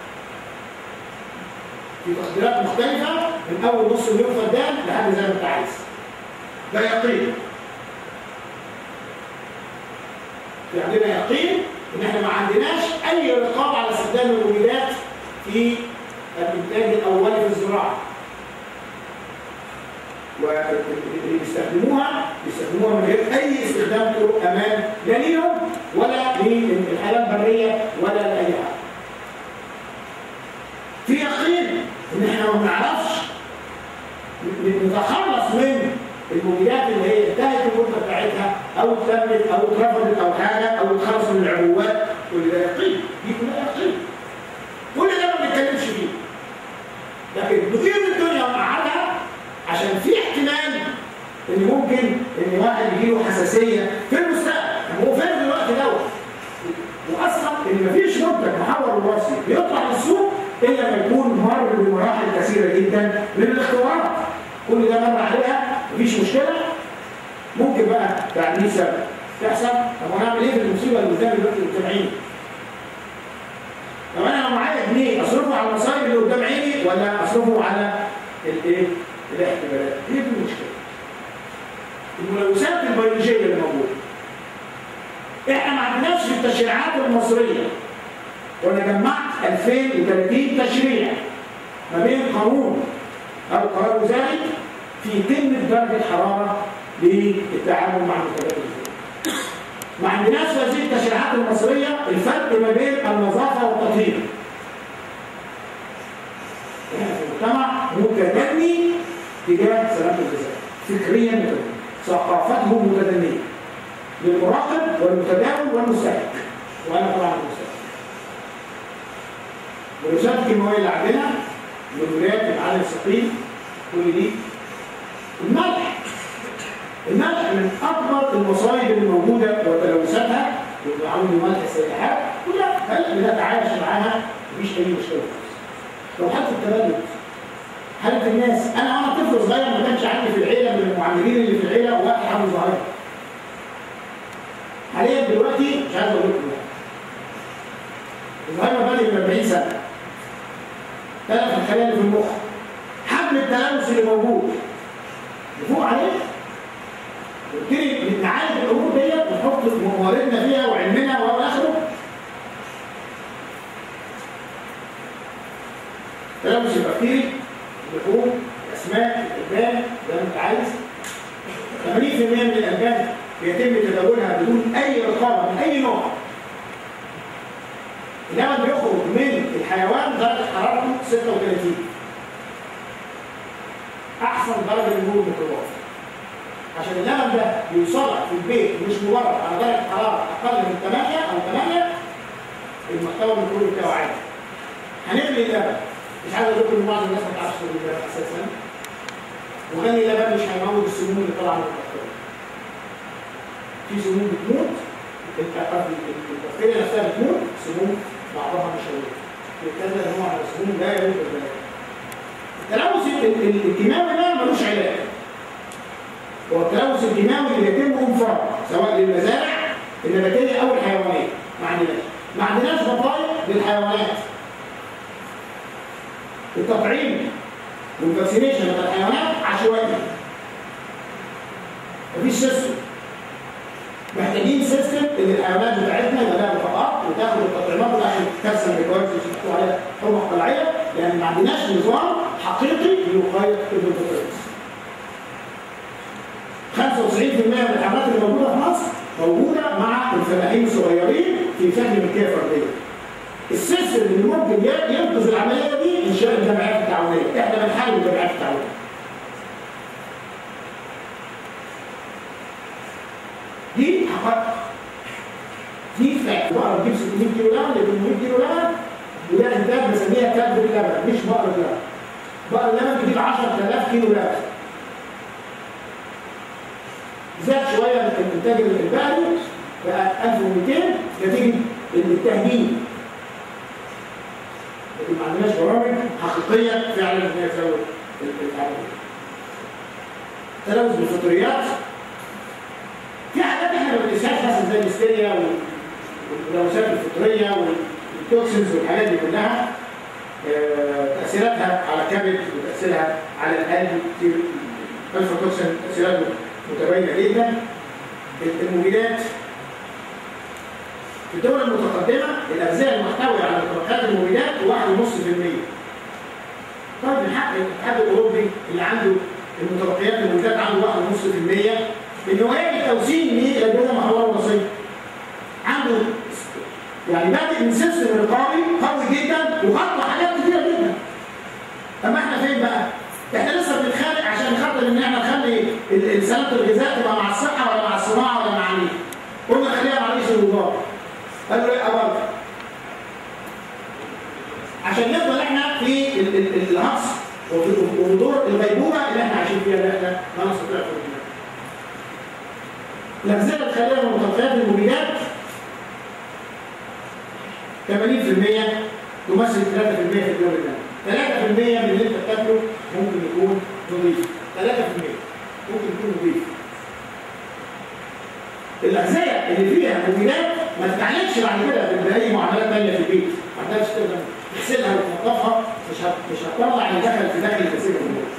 في تقديرات مختلفه من اول نص مليون فدان لحد زي ما انت عايز. ده يقين. في عندنا يقين ان احنا ما عندناش اي رقابه على استخدام المبيدات في الانتاج الاولي في الزراعه. واللي بيستخدموها بيستخدموها من غير اي استخدام طرق امان لا ليهم ولا للحياه البريه ولا لاي حاجه. في يقين ان احنا ما بنعرفش نتخلص من المبيدات اللي هي انتهت المده بتاعتها او اتلمت او اترفضت او حاجه او اتخلص من العبوات كل ده يقين دي كلها يقين. كل ده ما بنتكلمش فيه. لكن نقيم الدنيا ونقعدها عشان في احتمال ان ممكن ان واحد يجيله حساسيه في المستقبل يعني هو فين دلوقتي دوت واصلا ان مفيش منتج محور وراثي بيطلع للسوق الا لما يكون مر بمراحل كثيره جدا من الاختبارات كل ده مر عليها مفيش مشكله ممكن بقى بعد 100 سنه تحصل طب هنعمل ايه في المصيبه اللي قدام دلوقتي المجتمعين؟ طب انا لو معايا جنيه اصرفه على المصايب اللي قدام عيني ولا اصرفه على الايه؟ الاحتمالات هي دي المشكله الملوثات البيولوجيه اللي موجوده احنا ما عندناش في التشريعات المصريه وانا جمعت 2030 تشريع ما بين قانون او قرار وزاري في قمه درجه حراره للتعامل مع المنتجات الغذائيه. ما عندناش في هذه التشريعات المصريه الفرق ما بين النظافه والتطهير. احنا في مجتمع متدني تجاه سلامه الغذاء فكريا متدني ثقافته متدنيه للمراقب والمتداول والمستهلك وانا طبعا المستهلك والرسالة الكيماوية اللي عندنا الولايات العالم الثقيل كل دي الملح الملح من اكبر المصايب اللي موجوده وتلوثاتها وبيعملوا ملح السياحات كلها هل بنتعايش معاها مفيش اي مشكله خالص لو حتى التبلد حالة الناس انا وانا طفل صغير ما كانش عندي في العيله من المعلمين اللي في العيله واحد عنده ظاهره حاليا دلوقتي مش عايز اقول لكم الظاهره بادئ من 40 سنه تلف الخلايا اللي في المخ حجم التلوث اللي موجود نفوق عليه نبتدي نعالج الامور ديت ونحط مواردنا فيها وعلمنا والى اخره التلوث البكتيري اللحوم الاسماك الالبان زي ما انت عايز 80% من الالبان بيتم تداولها بدون اي رقابه من اي نوع انما اللي بيخرج من الحيوان درجه حرارته 36 احسن درجه للنور الميكروبات عشان اللبن ده يوصلك في البيت مش مجرد على درجه حراره اقل من 8 او 8 المحتوى الميكروبي بتاعه عالي هنغلي اللبن مش عايز اقول لكم ان بعض الناس ما تعرفش تغلي اللبن اساسا وغلي اللبن مش هيموت السموم اللي طالعه من البكتيريا في سموم بتموت البكتيريا نفسها بتموت سموم بعضها مش هيموت كذا نوع من السموم لا يموت البني التلوث الكيماوي ده ملوش علاج هو التلوث الكيماوي اللي يتم انفاقه سواء للمزارع النباتيه او الحيوانيه ما عندناش ما عندناش بطايق للحيوانات التطعيم والفاكسينيشن بتاع الحيوانات عشوائي مفيش سيستم محتاجين سيستم ان الحيوانات بتاعتنا يبقى لها لقاءات وتاخد التطعيمات بتاعت كارثه الكوارث اللي بيحطوا عليها حمى قلعيه لان ما عندناش نظام حقيقي لوقايه الفيروس 95% من الحيوانات اللي موجوده في مصر موجوده مع الفلاحين الصغيرين في شكل ملكيه فرديه. السيستم اللي ممكن ينقذ العمليه دي انشاء الجمعيات التعاونيه، احنا بنحارب الجمعيات التعاونيه. دي حقائق. دي فعل بقرة تجيب 600 كيلو لبن ل 800 كيلو لبن وده انتاج بسميها كلب اللبن مش بقرة لبن. بقرة اللبن بتجيب 10000 كيلو لبن. زاد شويه الانتاج البقري بقى 1200 نتيجه التهجين لكن ما عندناش برامج حقيقيه فعلا ان هي تزود الحاجه تلوث بالفطريات في حاجات احنا ما بنقيسهاش مثلا زي الهستيريا والتلوثات الفطريه والتوكسينز والحاجات دي كلها تاثيراتها على الكبد وتاثيرها على القلب كتير الفوتوكسين تاثيراته متباينه جدا المبيدات في الدول المتقدمه الاغذيه المحتويه على متوقعات المبيدات 1.5% طيب من حق الاتحاد الاوروبي اللي عنده المتبقيات المبيدات عنده 1.5% انه يعمل توسيع للاجهزه المحوره الوصيه عنده يعني بادئ من سيستم رقابي قوي جدا وخطى حاجات كتيره جدا طب احنا فين بقى؟ احنا لسه بنتخانق عشان خاطر ان احنا نخلي سلامه الغذاء تبقى مع الصحه ولا مع الصناعه ولا مع مين؟ قلنا خليها مع رئيس الوزراء. قالوا ايه اول؟ عشان نفضل احنا في الهقص وفي دور الغيبوبه اللي احنا عايشين فيها اللي احنا ما نستطيع فيها. الاغذيه الخاليه من متوقعات المبيدات 80% تمثل 3% في الدول الثانيه. 3% من اللي انت بتاكله ممكن يكون نظيف 3% ممكن يكون نظيف الاغذيه اللي فيها مبيدات ما تتعالجش بعد كده باي معاملات ثانيه في البيت ما تقدرش تقدر تغسلها وتنظفها مش هت... مش هتطلع اللي دخل في داخل الغسيل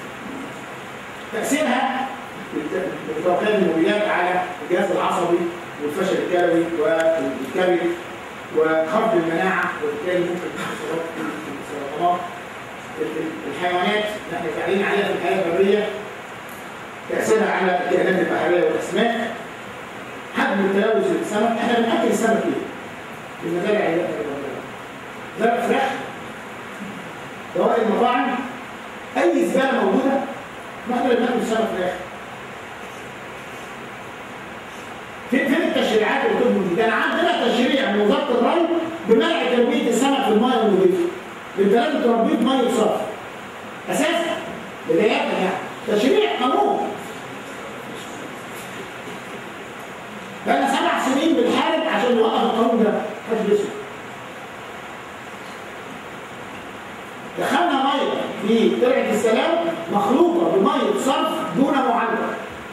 تاثيرها توقيت المبيدات على الجهاز العصبي والفشل الكلوي والكبد وخفض المناعه وبالتالي ممكن السرطانات ال- ال- الحيوانات اللي احنا قاعدين عليها في الحياه البريه تاثيرها على الكائنات البحريه والاسماك حجم التلوث للسمك احنا بناكل السمك ليه؟ المزارع اللي احنا بنعملها. زرع فراخ دوائر المطاعم اي زباله موجوده ما احنا اللي بناكل السمك في الاخر فين فين التشريعات اللي بتضمن دي؟ كان عندنا تشريع من وزاره الري بمنع تربيه السمك في الميه النظيفه. انت لازم تربيه في ميه صرف. اساسا بداية يعني تشريع قانون. بقى سبع سنين بنحارب عشان نوقف القانون ده، محدش بيسمع. دخلنا ميه في ترعه السلام مخلوطه بميه صرف دون معالجه.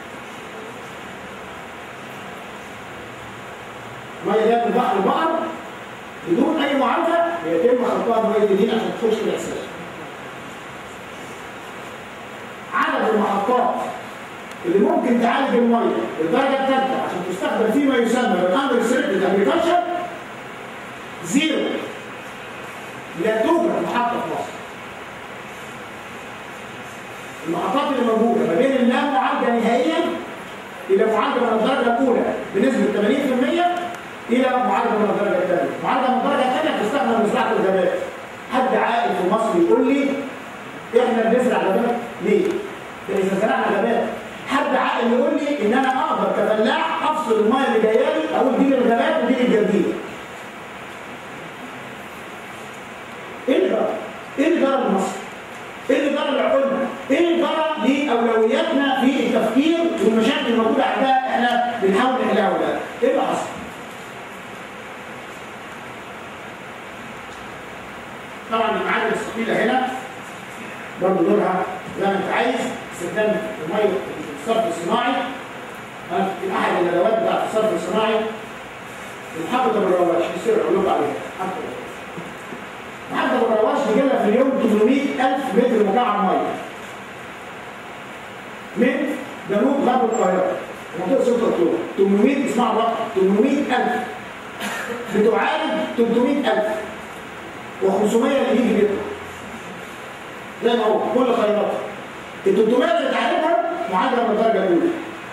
ميه جايه من بحر البقر بدون اي معالجه يتم خلطها بميه النيل عشان تخش في الاساس. عدد المحطات اللي ممكن تعالج الميه للدرجه الثالثه عشان تستخدم فيما يسمى بالامر سيركت اجريكلتشر زيرو. لا توجد محطه في مصر. المحطات اللي موجوده ما بين اللا معالجه نهائيا الى معالجه من الدرجه الاولى بنسبه 80% الى معالجه من الدرجه الثانيه، معالجه من الدرجه الثانيه بتستخدم مزرعه الغابات. حد عاقل في مصر يقول لي احنا بنزرع غابات ليه؟ ده اذا زرعنا غابات حد عاقل يقول لي ان انا اقدر كفلاح افصل الميه اللي جايه لي اقول دي للغابات ودي للجرديه. ايه اللي جرى؟ ايه اللي جرى لمصر؟ ايه اللي جرى لعقولنا؟ ايه اللي جرى لاولوياتنا في التفكير والمشاكل الموجوده عندها احنا بنحاول نحلها ولا ايه اللي حصل؟ طبعا المعادن الثقيله هنا برضه دورها زي ما انت عايز استخدام الميه في الصرف الصناعي انا في احد الادوات بتاعت الصرف الصناعي محطه الرواش يصير اقول لكم عليها محطه الرواش. محطه الرواش بيجي لها في اليوم 800000 متر مكعب ميه من جنوب غرب القاهره منطقه 6 اكتوبر 800 اسمعوا الرقم 800000 بتعالج 300000 و500 اللي بيجي بيطلع زي ما هو كل خيرات ال 300 اللي بتعالجها معالجه من الدرجه الاولى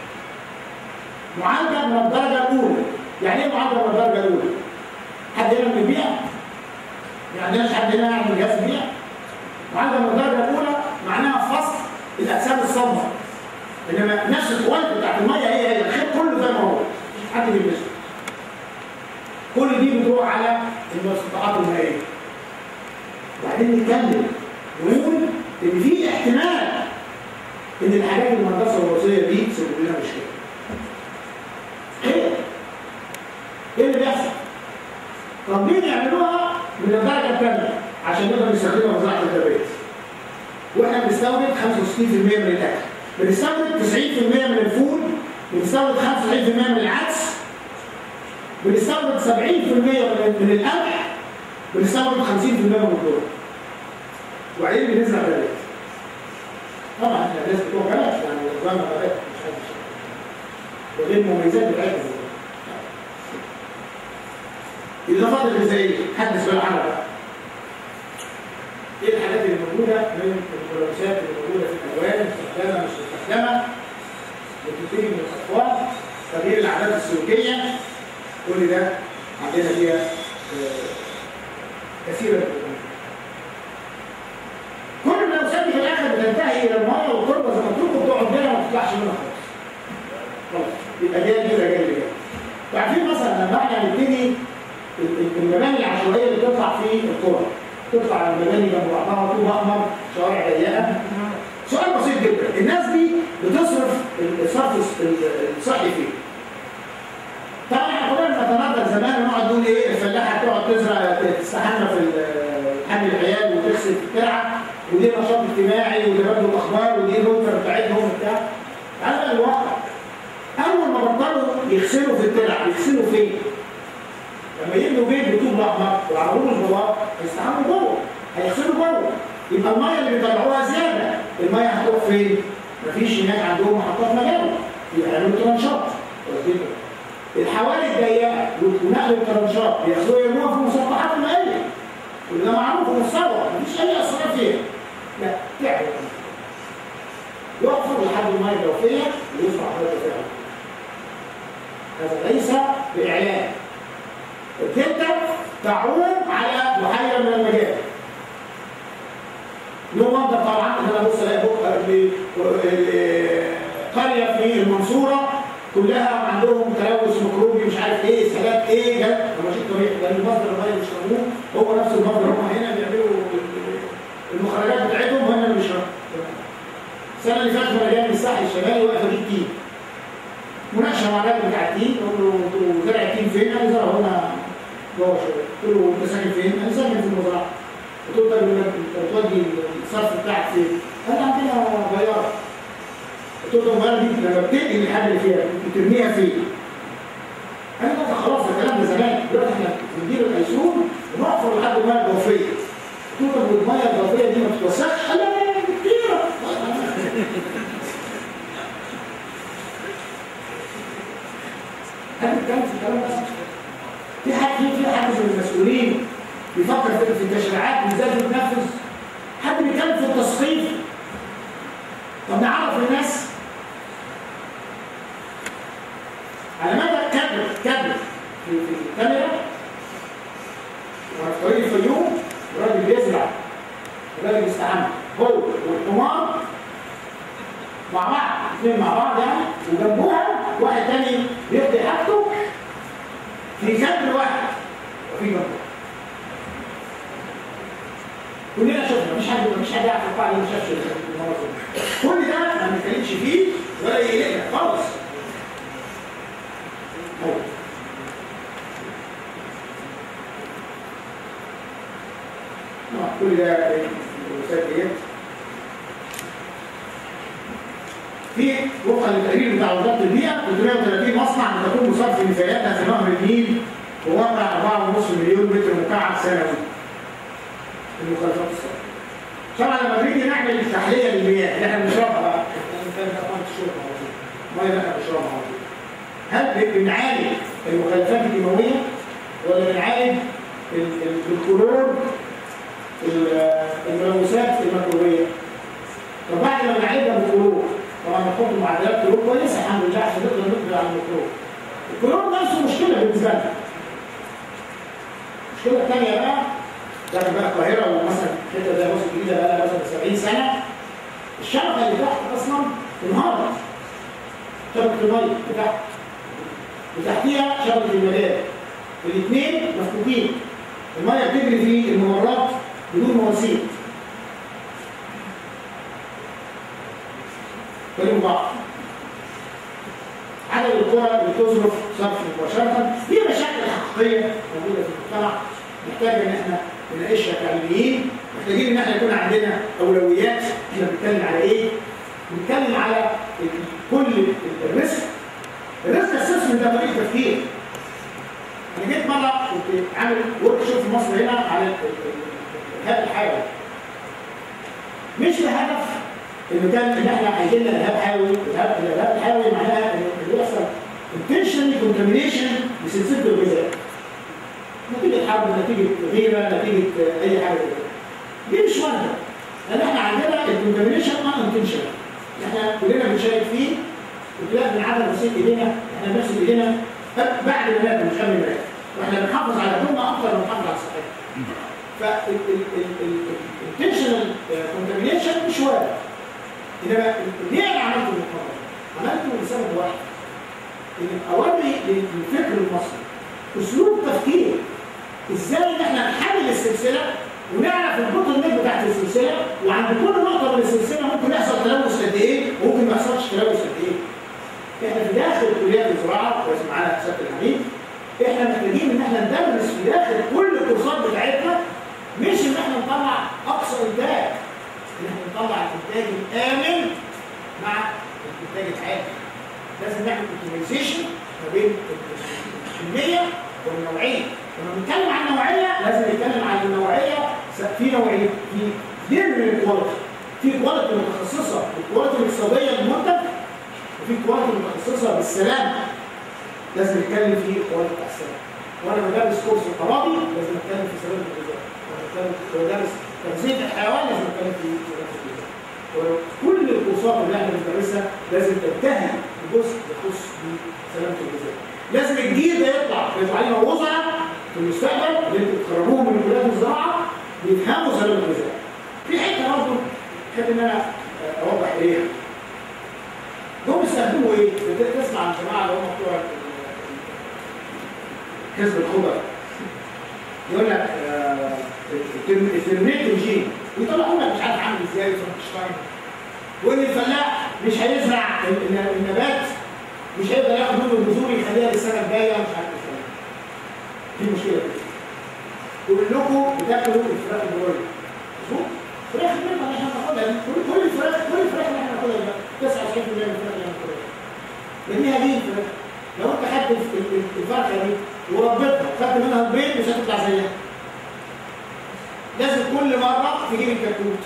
معالجه من الدرجه الاولى يعني ايه معالجه من الدرجه الاولى؟ حد هنا من البيئه؟ ما عندناش حد هنا يعمل جهاز بيئه؟ معالجه من الدرجه الاولى معناها فصل الاجسام الصلبه انما نفس الكواليتي بتاعت الميه هي هي الخير كله زي ما هو مش حد بيلمسه كل دي بتروح على المستقطعات المائيه وبعدين نتكلم ونقول ان في احتمال ان الحاجات المهندسه الوراثيه دي تسبب لنا مشكله. ايه؟ ايه اللي بيحصل؟ طالبين يعملوها من الدرجه الثانيه عشان نقدر نستخدمها في زراعه النبات. واحنا بنستورد 65% من الاكل. بنستورد 90% من الفول، بنستورد 95% من العدس، بنستورد 70% من من القمح، بنستورد 50% من الذره. وبعدين بنزرع بلد طبعا احنا الناس بتوع بلد يعني نظامنا بلد مش عايز وغير المميزات بتاعتها الاضافات الغذائيه حد سؤال عنها بقى ايه الحاجات اللي موجوده من الملوثات اللي موجوده في الالوان مستخدمه مش مستخدمه بتبتدي من الاطفال تغيير العادات السلوكيه كل ده عندنا فيها آه، كثير من الامور كل الملوثات دي في الاخر بتنتهي الى الميه والتربه زي ما تربه بتقعد هنا وما تطلعش منها خالص. خلاص يبقى جاي دي ولا جاي اللي جاي. عارفين مثلا لما احنا نبتدي ال- ال- المباني العشوائيه اللي بتطلع في القرى تطلع المباني جنب بعضها طوب احمر شوارع ضيقه سؤال بسيط جدا الناس دي بتصرف ال- الصرف الص- ال- الصحي فين؟ طبعا احنا كلنا بنتنظر زمان ونقعد نقول ايه الفلاحه تقعد تزرع تستحمى في ال- حمل العيال وتغسل في الترعه ودي نشاط اجتماعي ودي برضه الاخبار ودي الوفر بتاعتهم وبتاع تعالى بقى الواقع اول ما بطلوا يغسلوا في الترع يغسلوا فين؟ لما يبنوا بيت بطوب احمر ويعملوا البلاط هيستحموا جوه هيغسلوا جوه يبقى الميه اللي بيطلعوها زياده الميه هتروح فين؟ مفيش هناك عندهم محطات مجاري يبقى يعملوا ترانشات واخدين بالكم؟ الحوالي الضيقه ونقل الترانشات بياخدوها يرموها في المسطحات المائيه كل ده معروف ومتصور مفيش اي اسرار فيها لا تعب يحفر لحد الميه الجوفيه ويرفع الميه الجوفيه هذا ليس باعلان الدلتا تعوم على بحيره من المجال له منظر طبعا ان انا بص الاقي بق- ال- ال- قريه في المنصوره كلها عندهم تلوث ميكروبي مش عارف ايه سلات ايه جت ماشي الطريق لان مصدر الميه اللي بيشربوه هو نفس المصدر هم هنا بيعملوا ال- المخرجات بتاعتهم وهنا اللي بيشربوا السنه اللي فاتت وانا جاي من الساحل الشمالي واقف اجيب تين مناقشه مع الراجل بتاع التين اقول له انتوا زرع التين فين؟ قال لي زرعه هنا جوه شويه قلت له انت ساكن فين؟ قال لي ساكن في المزرعه قلت له طيب انت بتودي الصرف بتاعك فين؟ قال لي عندنا بياره قلت له طب البياره دي لما بتنقل الحاجه اللي فيها بترميها فين؟ قال لي لا ده خلاص الكلام ده زمان دلوقتي احنا بندير الايسون ونحفر لحد الميه الجوفيه قلت له طب والميه الجوفيه دي ما بتتوسخش؟ قال لا لا لا كتير هل بتتكلم في الكلام ده؟ في حد في في حد من المسؤولين بيفكر في في التشريعات وازاي تتنفذ؟ حد بيتكلم في التصحيح؟ طب نعرف الناس على مدى كبر كبر في في الكاميرا وانا في طريق الفيوم الراجل بيزرع الراجل بيستعمل هو والحمار مع بعض اثنين مع بعض يعني وجنبوها واحد تاني بيقضي حاجته في كادر واحد وفي جنبه كلنا شفنا مفيش حد مفيش حد يعرف القاعده اللي ما شافش المناظر دي. كل ده ما بنتكلمش فيه ولا يقلقنا خالص أيوة. آه، كل ده الوسائل ديت في وفقا للتقرير بتاع وزاره البيئه 330 مصنع بتكون مصرف نفاياتها في نهر النيل بواقع 4.5 مليون متر مكعب سنوي المخالفات الصحيه. طبعا لما بنيجي نعمل تحليه للمياه اللي احنا بنشربها بقى يعني كان ده ميه الشرب على طول الميه اللي احنا بنشربها على طول هل بنعالج المخالفات الكيماويه ولا بنعالج ال- ال- الكلور ال- الملوثات الميكروبيه؟ طب بعد ما بنعالجها بالكلور طبعا نحط معدلات كلور كويسه الحمد لله عشان نقدر نقضي على الميكروب. الكلور نفسه مشكله بالنسبه لنا. المشكله الثانيه بقى داخل بقى القاهره ومثلا حته زي مصر الجديده بقى لها مثلا 70 سنه الشبكه اللي تحت اصلا انهارت. شبكه الميه بتاعت وتحتيها شبكه المجال. الاثنين مفكوكين. الميه بتجري في الممرات بدون مواسير. كلموا بعض عدد القرى اللي تصرف صرف مباشرة دي مشاكل حقيقية موجودة في المجتمع محتاج ان احنا نناقشها كعلميين محتاجين ان احنا يكون عندنا اولويات احنا بنتكلم على ايه؟ بنتكلم على ال- كل ال- الريسك الريسك اسسمنت ده طريقة تفكير انا جيت مرة كنت عامل ورك شوب في مصر هنا على ال- ال- ال- الارهاب الحيوي مش بهدف انه كان ان احنا عايزين الارهاب حيوي الارهاب الارهاب الحيوي معناها انه اللي يحصل intentionally contamination لسلسله الغذاء نتيجه حرب نتيجه غيره نتيجه آه، اي حاجه زي كده دي مش وارده لان احنا عندنا الكونتامينيشن ما انتنشن احنا كلنا بنشارك فيه وتلاقي من عدم غسيل ايدينا احنا بنغسل ايدينا بعد ما ناكل مش قبل ما ناكل واحنا بنحافظ على هدومنا اكتر من بنحافظ على صحتنا فالانتنشنال كونتامينيشن مش وارد انما ليه انا عملت المقارنه؟ عملته لسبب واحد ان اوري للفكر المصري اسلوب تفكير ازاي ان احنا نحلل السلسله ونعرف البطل نيك بتاعت السلسله وعند كل نقطه من السلسله ممكن يحصل تلوث قد ايه وممكن ما يحصلش تلوث قد ايه. احنا في داخل كليات الزراعه كويس معانا سياده العميد احنا محتاجين ان احنا ندرس في داخل كل الكورسات بتاعتنا مش ان احنا نطلع اقصى انتاج ان احنا نطلع الانتاج الامن مع الانتاج العالي لازم نعمل اوبتمايزيشن ما بين الكميه والنوعيه لما بنتكلم عن النوعيه لازم نتكلم عن النوعيه في نوعيه في كتير من الكواليتي في كواليتي متخصصه بالكواليتي الاقتصاديه للمنتج وفي كواليتي متخصصه بالسلام لازم نتكلم في الكواليتي بتاع السلام وانا بدرس كورس القواضي لازم اتكلم في سلامه الغذاء وانا بتكلم بدرس تغذيه الحيوان لازم اتكلم في سلامه الغذاء وكل الكورسات اللي احنا بندرسها لازم تنتهي بجزء يخص بسلامه الغذاء لازم الجيل ده يطلع يطلع لنا وزراء في المستقبل اللي انتوا بتخرجوهم من كليات الزراعه بيفهموا سلامه الغذاء في حته برضه احب ان انا اوضح ايه دول بيستخدموا ايه؟ تسمع عن الجماعه اللي هم بتوع كسب الخبر يقول لك الترميت جين ويطلعوا لك مش عارف عامل ازاي فرانكشتاين وان الفلاح مش هيزرع النبات مش هيقدر ياخد منه البذور يخليها للسنه الجايه مش عارف ايه دي مشكله كده كلكم بتاكلوا الفراخ البرويلر مظبوط؟ فراخ منها اللي احنا بناخدها كل كل الفراخ كل الفراخ اللي احنا بناخدها 99% من الفراخ اللي احنا بناخدها لان هي دي الفراخ لو انت خدت الفرخه دي وربيتها خدت منها البيض مش هتطلع زيها لازم كل مره تجيب الكتكوت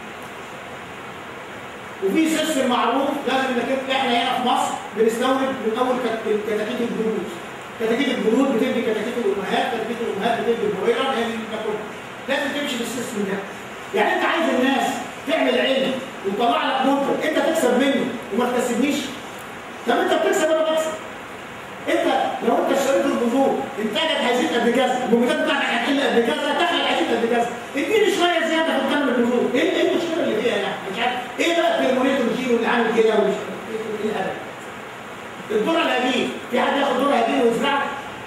وفي سيستم معروف لازم انك احنا هنا في مصر بنستورد من اول كتاكيت الجلود كتاكيت الجلود بتدي كتاكيت الامهات كتاكيت الامهات بتدي البويره هي اللي بتاكلها لازم تمشي بالسيستم ده يعني انت عايز الناس تعمل علم وتطلع لك منتج انت تكسب منه وما تكسبنيش طب انت بتكسب انا بكسب انت لو انت اشتريت البذور انتاجك هيزيد قد كذا المنتج بتاعك هيقل قد كذا دخلك هيزيد قد كذا اديني شويه زياده في الكم البذور ايه ايه المشكله اللي فيها يعني مش عارف ايه بقى الترمونيتور جين واللي عامل كده ومش ايه الهبل الذره الهجين في حد ياخد ذره هجين ويزرعها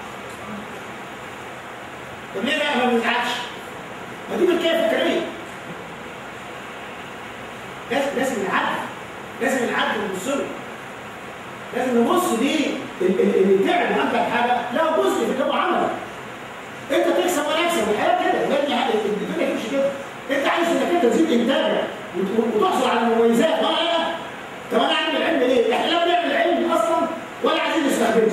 طب ليه بقى ما بنزرعش؟ ما دي ملكيه فكريه لازم لازم نعدل لازم نعدل ونبص له لازم نبص دي اللي تعب عندك حاجه لا جزء في اللي هو عمله انت تكسب وانا اكسب الحياه كده لازم الدنيا تمشي كده انت عايز انك انت تزيد انتاجك وتحصل على المميزات وانا لا طب انا اعمل علم ليه؟ احنا لا بنعمل علم اصلا ولا عايزين نستخدمه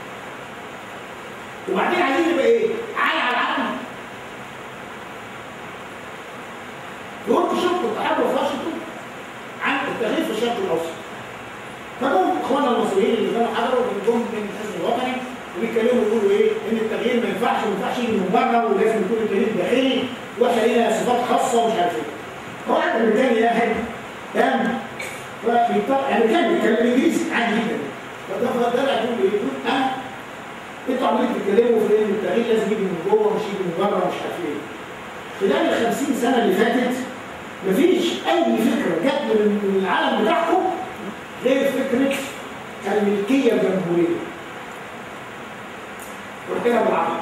وبعدين عايزين نبقى ايه؟ عالي على العالم يورك شفت التحرر في واشنطن عن التغيير في الشرق الاوسط فجم اخواننا المصريين اللي كانوا حضروا جم من الحزب الوطني وبيتكلموا يقولوا ايه ان التغيير ما ينفعش ما ينفعش يجي من بره ولازم يكون التغيير داخلي واحنا لينا صفات خاصه ومش عارف ايه. واحد امريكاني ده هادي قام يعني كان بيتكلم انجليزي عادي جدا فده طلع يقول ايه؟ يقول انا انتوا عمالين تتكلموا في ان التغيير لازم يجي من جوه مش يجي من بره ومش عارف ايه. خلال ال 50 سنه اللي فاتت مفيش اي فكره جت من العالم بتاعكم غير فكره الملكيه الجمهوريه. قلتها بالعربي.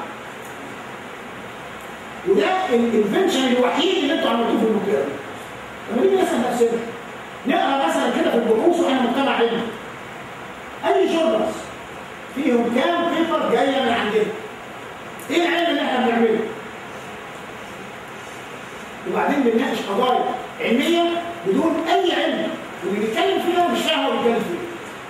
وده الانفنشن الوحيد اللي انتوا عملتوه في المنطقه دي. لما نيجي نسال نفسنا نقرا مثلا كده في البحوث واحنا مجتمع علمي. اي جورنالز فيهم كام بيبر جايه من عندنا. ايه العلم اللي احنا بنعمله؟ وبعدين بنناقش قضايا علميه بدون اي علم واللي بيتكلم فيها مش فاهم هو بيتكلم فيها.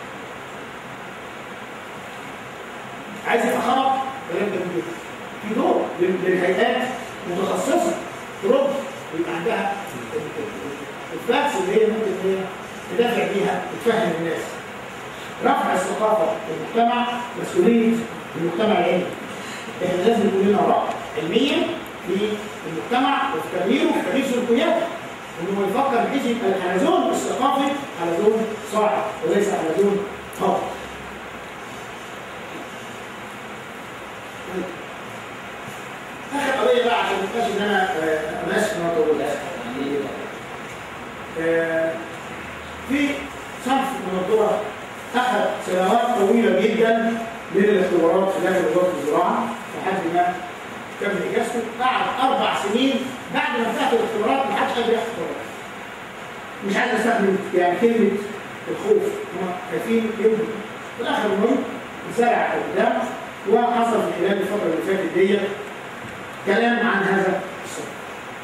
عايز يبقى خرب كلام جميل. في دور للهيئات متخصصه ترد ويبقى عندها الفاكس اللي هي ممكن هي تدافع بيها وتفهم الناس. رفع الثقافه في المجتمع مسؤوليه المجتمع العلمي. احنا لازم يكون لنا راي علميا في المجتمع وفي تغييره وفي تغيير سلوكياته. انه يفكر بحيث يبقى الحلزون الثقافي حلزون صاعد وليس حلزون هابط. اخر قضيه بقى عشان ما تبقاش ان انا ماشي ما طولتش في صنف من الذره اخذ سنوات طويله جدا من الاختبارات في داخل وزاره الزراعه لحد ما كمل اجازته قعد اربع سنين بعد ما انتهت الاختبارات ما حدش قادر ياخد اختبارات مش عايز استخدم يعني كلمه الخوف هم خايفين يمضوا في الاخر المهم مسارع قدام وحصل في خلال الفتره اللي فاتت ديت كلام عن هذا الصنف.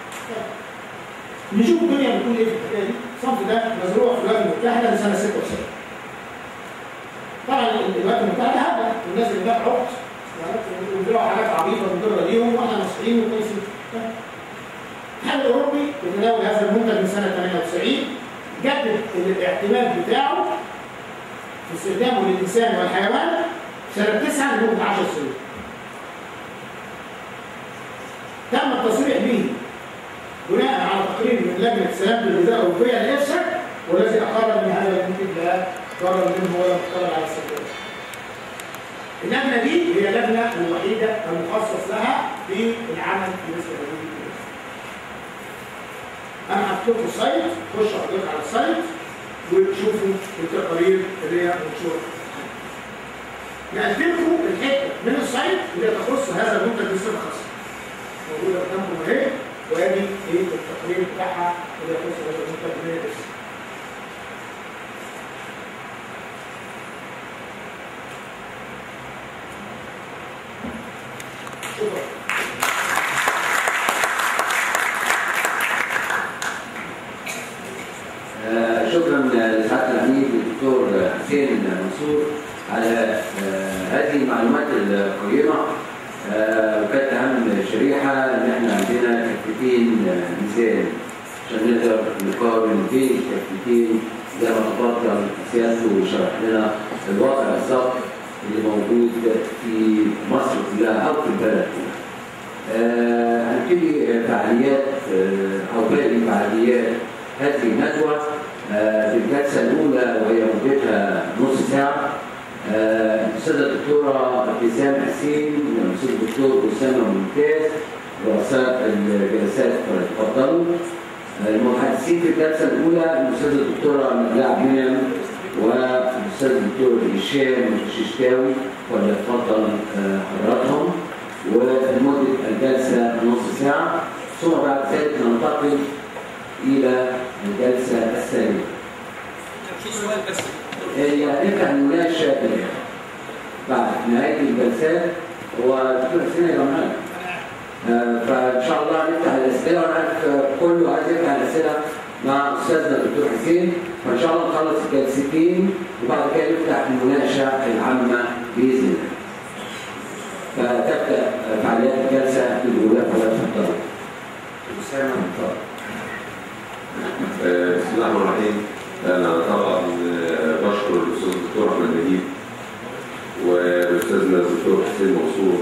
نشوف الدنيا بتقول ايه في الحكايه دي، الصنف ده مزروع في الولايات المتحده من سنه 96. طبعا الولايات المتحده هبله والناس اللي جت عقد وبيزرعوا حاجات عبيطه مضره ليهم واحنا مصريين وكويسين. الاتحاد الاوروبي يتناول هذا المنتج من سنه 98 جدد الاعتماد بتاعه في استخدامه للانسان والحيوان سنه 9 لمده 10 سنين. التصريح به بناء على تقرير من لجنه سلامه الغذاء الاوروبيه لنفسك والذي اقر من هذا المنتج لا ضرر منه ولا مختلف على السكر. اللجنه دي هي اللجنه الوحيده المخصص لها في العمل في مثل هذه الكلمات. انا حطيت لكم السايت خش حضرتك على السايت وتشوفوا التقارير اللي هي منشوره. نقلت لكم الحته من السايت اللي تخص هذا المنتج بصفه خاصه. موجوده قدامكم اهي وادي ايه التقرير بتاعها اللي يخص هذا المنتج من الاسم. شكرا. آه، شكرا لسعاده العميد الدكتور حسين منصور على آه، هذه المعلومات القيمه آه، وكانت اهم شريحه ان احنا عندنا كفتين ميزان عشان نقدر نقارن بين الكفتين زي ما تفضل سيادته وشرح لنا الوضع بالظبط اللي موجود في مصر كلها او في البلد كلها. آه، هنبتدي فعاليات آه، او باقي فعاليات هذه الندوه آه، في الجلسه الاولى وهي مدتها نص ساعه آه، الاستاذه الدكتوره ابتسام حسين والاستاذ الدكتور اسامه ممتاز رؤساء الجلسات فليتفضلوا آه، المتحدثين في الجلسه الاولى الاستاذه الدكتوره نجلاء منعم والاستاذ الدكتور هشام الششتاوي وليتفضل آه، حضراتهم ولمده الجلسه نص ساعه ثم بعد ذلك ننتقل الى الجلسه الثانيه. في سؤال بس هي نفتح المناقشه بعد نهايه الجلسات ودكتور حسين يبقى معانا. آه، فان شاء الله نفتح الاسئله وانا عارف آه، كله عايز يفتح الاسئله مع استاذنا الدكتور حسين فان شاء الله نخلص الجلستين وبعد كده نفتح المناقشه العامه باذن الله. فتبدا آه، فعاليات الجلسه الاولى فلا تفضل. اسامه اتفضل. آه، بسم الله الرحمن الرحيم انا طبعا آه، بشكر الاستاذ الدكتور احمد نجيب والاستاذنا الدكتور حسين منصور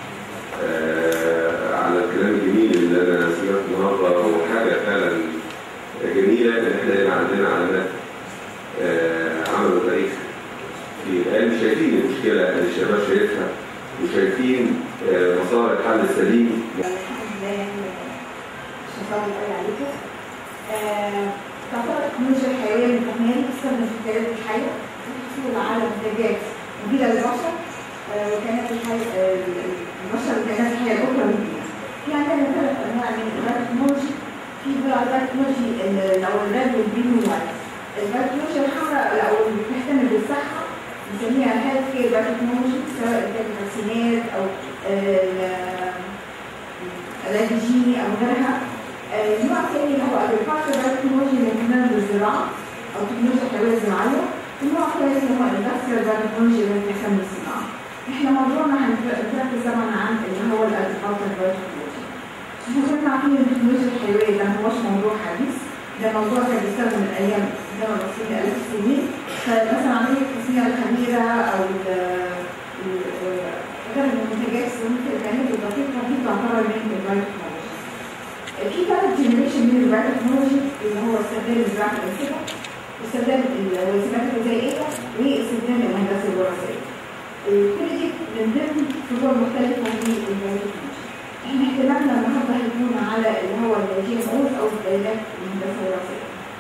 آه، على الكلام الجميل اللي انا سمعته النهارده وحاجه فعلا جميله ان احنا يبقى عندنا علامات آه، عملوا تاريخ في الان شايفين المشكله اللي الشباب شايفها وشايفين آه، مسار الحل السليم الحمد لله يعني مش هطول قوي عليكم. آه، تعتبر التكنولوجيا الحيوية من التقنيات اللي بتستخدم في الكائنات الحية للحصول على منتجات مفيدة للبشر آه، وكائنات الحية آه، البشر والكائنات الحية الأخرى مفيدة. في عندنا ثلاث أنواع من البايوتكنولوجي في بقى البايوتكنولوجي ال- أو الريد والجرين والوايت. البايوتكنولوجيا الحمراء أو اللي بتهتم بالصحة بنسميها هيلث كير بايوتكنولوجي سواء كانت فاكسينات أو آه، العلاج الجيني او غيرها آه، النوع الثاني اللي هو agriculture biotechnology اللي بيهتم بالزراعه او تكنولوجيا الحيويه الزراعيه النوع الثالث اللي هو industrial biotechnology اللي بيهتم بالصناعه احنا موضوعنا هنركز طبعا عن اللي هو الagriculture biotechnology احنا كنا عارفين ان التكنولوجيا الحيويه ده ما هوش موضوع حديث ده موضوع كان بيستخدم من ايام الزمن الرسولي الاف السنين فمثلا عمليه التصنيع الخميره او ال- ال- غير المنتجات ممكن الكائنات الدقيقه دي تعتبر من البايوتكنولوجي. في ثلاث جنريشن من البايوتكنولوجي اللي هو استخدام الزراعه الانسجه واستخدام الوسيلات الغذائيه واستخدام الهندسه الوراثيه. كل دي من ضمن فروع مختلفه في البايوتكنولوجي. احنا اهتمامنا النهارده هيكون على اللي هو الجي ام اوز او البيانات الهندسه الوراثيه.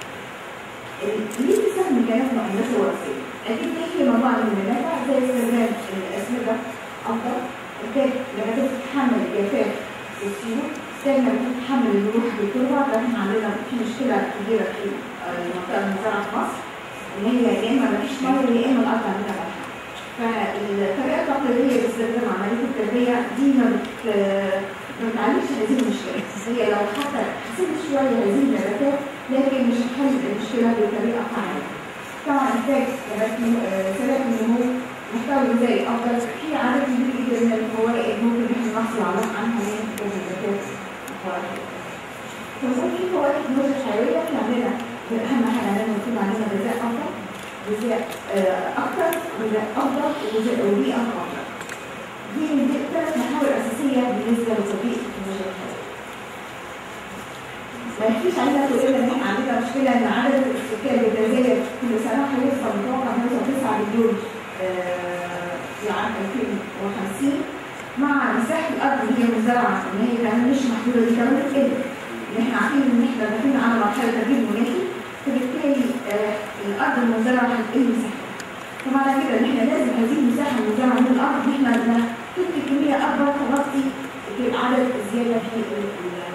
ليه بتستخدم كلام الهندسه الوراثيه؟ اكيد في مجموعه من المنافع زي استخدام الاسمده افضل كانت لما كانت تتحمل الجفاف والسيول كان لما كانت تتحمل الملوحه بالتربه ده احنا عندنا في مشكله كبيره في آه، المنطقه المزرعه في مصر ان هي يا اما مفيش ميه يا اما الارض عندنا ملح فالطريقه التقليديه باستخدام عمليه التربيه دي ما بت ما بتعالجش هذه المشكله هي لو حتى حسنت شويه هذه النباتات لكن مش هتحل المشكله بطريقه فعاله طبعا انتاج نبات نمو- آه، سلالة النمو محتوى غذائي افضل في عدد كبير جدا من الفوائد ممكن احنا نحصل على- عنها من انتاج النباتات وهكذا. فبقول في فوائد التكنولوجيا الحيويه احنا عندنا اهم حاجه عندنا يكون عندنا غذاء افضل غذاء آه، اكثر غذاء افضل وغذاء وبيئه افضل دي من دي ثلاث محاور اساسيه بالنسبه لتطبيق التكنولوجيا الحيويه ما يحكيش علينا تقول ان احنا عندنا مشكله ان عدد السكان بيتزايد كل سنه هيوصل متوقع هيوصل 9 مليون آه، في عام 2050 مع مساحه الارض اللي هي مزرعه ان هي كمان مش محدوده دي كمان بتقل ان احنا عارفين ان احنا داخلين على مرحله تغيير مناخي فبالتالي آه، الارض المزرعه هتقل مساحتها فمعنى كده ان احنا لازم هذه المساحه المزرعه من الارض ان احنا نحط كميه اكبر تغطي عدد الزياده في المزرعه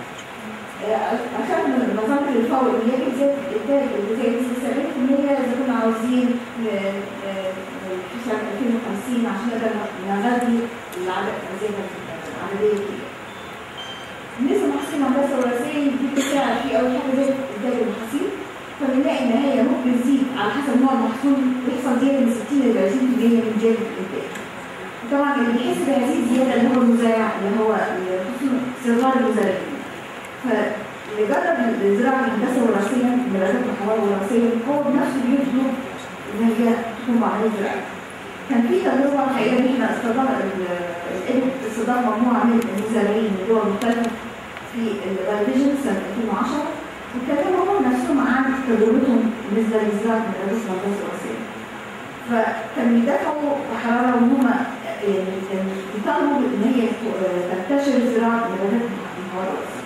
عشان نظام الفور اللي هي زي الانتاج الغذائي بنسبه 70% اذا كنا عاوزين آه، آه، في سنه 2050 عشان نقدر نغذي العدد الزياده العدديه كده. بالنسبه لمحاصيل الهندسه الوراثيه دي بتساعد في اول حاجه زي انتاج المحاصيل فبنلاقي ان هي ممكن تزيد على حسب نوع المحصول يحصل زياده من 60 ل 30% من جانب الانتاج. طبعا اللي بيحس بهذه الزياده اللي هو المزارع اللي هو خصوصا صغار المزارعين. فاللي جرب الزراعه الهندسه الوراثيه دراسات الحوار الوراثيه هو بنفسه بيطلب ان هي تكون بعمليه زراعه. كان في تجربه الحقيقه ان احنا استضاف الابن استضاف مجموعه من المزارعين من دول مختلفه في الفيجن سنه 2010 واتكلموا هم نفسهم عن تجربتهم بالنسبه للزراعه من دراسات الهندسه الوراثيه. فكان بيدافعوا بحراره وهم يعني كان بيطالبوا ان هي تنتشر زراعه نباتات الحوار الوراثيه.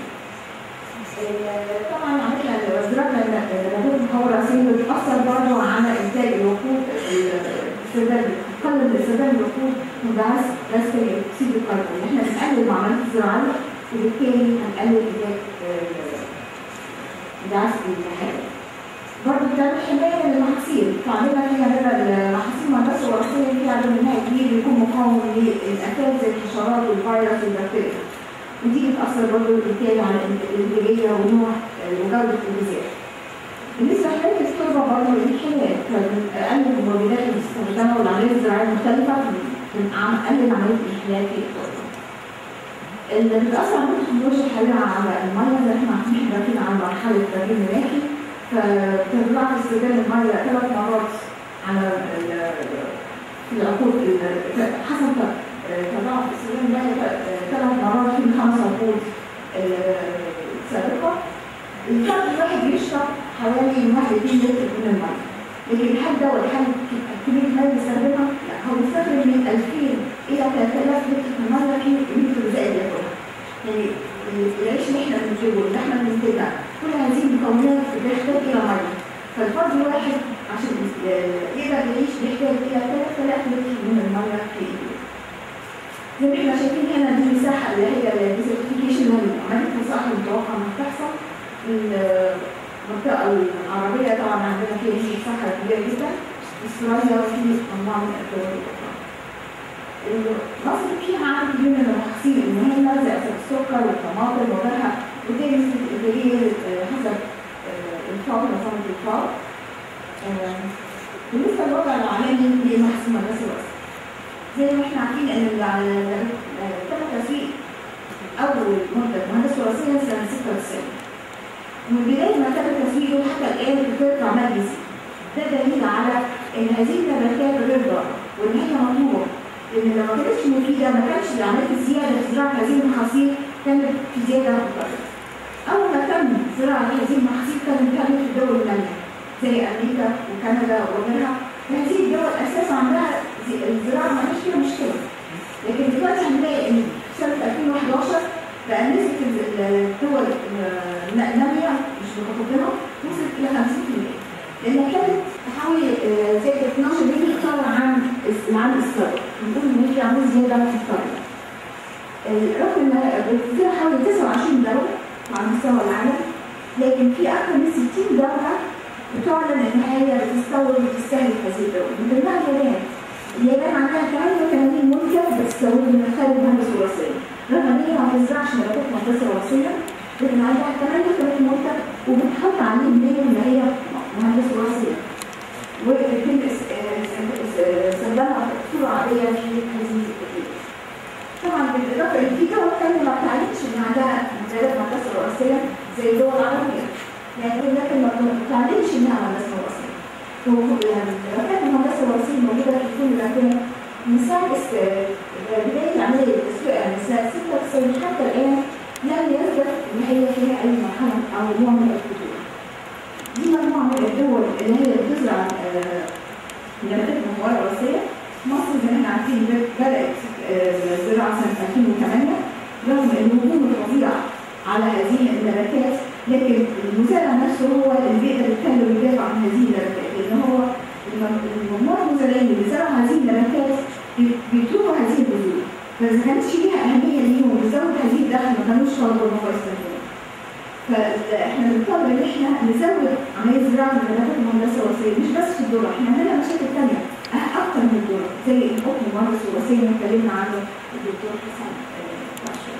طبعا عملنا الزراعه النباتات الحوار الوراثيه بتاثر برضه على انتاج الوقود الاستخدام تقلل استخدام الوقود وانبعاث غاز ثاني اكسيد الكربون احنا بنقلل معاملات الزراعيه وبالتالي هنقلل انتاج انبعاث الحراري. برضه بتعمل حمايه للمحاصيل فعندنا في عندنا المحاصيل الهندسه الوراثيه في عدد منها كبير بيكون مقاوم للافات زي الحشرات والفيروس والبكتيريا ودي بتاثر برضه بالتالي على الانتاجيه ونوع وجوده الغذاء. بالنسبه لحمايه التربه برضه دي حمايه فبنقلل المبيدات المستخدمه والعمليات الزراعيه المختلفه بنقلل عمليه الحمايه في التربه. اللي بتاثر على التكنولوجيا الحاليه على الميه زي ما احنا عارفين احنا داخلين على مرحله تغيير مناخي فتضاعف استخدام الميه ثلاث مرات على في العقود حسب تضاعف استخدام الميه ثلاث مرات في الخمس عقود السابقه الفرد الواحد بيشرب حوالي 1 2 لتر من الميه لكن الحد ده والحد كميه الميه اللي بيستخدمها لا هو بيستخدم من 2000 الى 3000 لتر من الميه في كميه الغذاء اللي بياكلها يعني العيش اللي احنا بنجيبه اللي احنا بننتجها كل هذه المكونات بتحتاج الى ميه فالفرد الواحد عشان يقدر يعيش بيحتاج الى 3000 لتر من الميه في ايده زي ما احنا شايفين هنا دي المساحه اللي هي الديزرتيفيكيشن عمليه المساحه المتوقعه انها تحصل المنطقه العربيه طبعا عندنا فيها هي مساحه كبيره جدا استراليا وفي مجموعه من الدول الاخرى مصر فيها عدد كبير من المحاصيل المهمه زي السكر والطماطم وغيرها ودي نسبه الانتاجيه حسب الفاو نظام الفاو بالنسبه للوضع العالمي لمحاصيل الهندسه الوراثيه زي ما احنا عارفين ان تم تسويق اول منتج مهندس وراثيه سنه 96 ومن بدايه ما تم تسويقه حتى الان بترجع مجلسي ده دليل على ان هذه النباتات غير ضاره وان هي مطلوبه لان لو ما كانتش مفيده ما كانش عمليه الزياده في زراعه هذه المحاصيل كانت في زياده مضطرده. اول ما تم زراعه هذه المحاصيل كانت كانت في الدول الناميه زي امريكا وكندا وغيرها هذه الدول اساسا عندها الزراعه ما فيش فيها مشكله لكن دلوقتي هنلاقي ان سنه 2011 بقى نسبه الدول الناميه مش متقدمه وصلت الى 50% لانها كانت حوالي زي 12 مليون طالع عن العام السابق بنقول ان هي عامله زياده في الطريق رغم ان بتصير حوالي 29 دوله على مستوى العالم لكن في اكثر من 60 دوله بتعلن ان هي بتستورد وتستهلك هذه الدول من ضمنها اليابان اليابان عندها 88 منتج بتستورد من خارج المهندس الوراثيه رغم ان هي ما بتزرعش نباتات مهندسه وراثيه لكن عندها 88 منتج وبتحط عليهم ليه ان هي مهندس وراثيه وبيتم استخدامها بصوره عاديه في هذه التكليف. طبعا بالاضافه ان في دول ثانيه ما بتعلنش ان عندها مهندسه مهندسه وراثيه زي الدول العربيه لكن لكن ما بتعلنش انها مهندسه وراثيه. النباتات المهندسه الوراثيه موجوده في كل مكان من ساعه بدايه عمليه التسويق من سنه 96 حتى الان لم يثبت ان هي فيها اي مرحله او نوع من الخطوره. دي مجموعه من الدول اللي هي بتزرع آه، نباتات مهوره وراثيه مصر زي ما احنا عارفين بدات آه، الزراعه سنه 2008 رغم الهجوم الفظيع على هذه النباتات لكن المزارع نفسه هو اللي بيقدر يتكلم ويدافع عن هذه النباتات لان هو الم- المجموعه المزارعين اللي زرعوا هذه النباتات بي- بيتركوا هذه البذور فاذا كانتش ليها اهميه ليهم وبتزود هذه الدخل ما كانوش طلبوا ان هو يستخدمها فاحنا بنطالب ان احنا نزود عمليه زراعه النباتات المهندسه الوراثيه مش بس في الذره احنا عندنا مشاكل ثانيه اكثر من الذره زي الحكم المهندس الوراثيه اللي اتكلمنا عنه الدكتور حسن آه، راشد.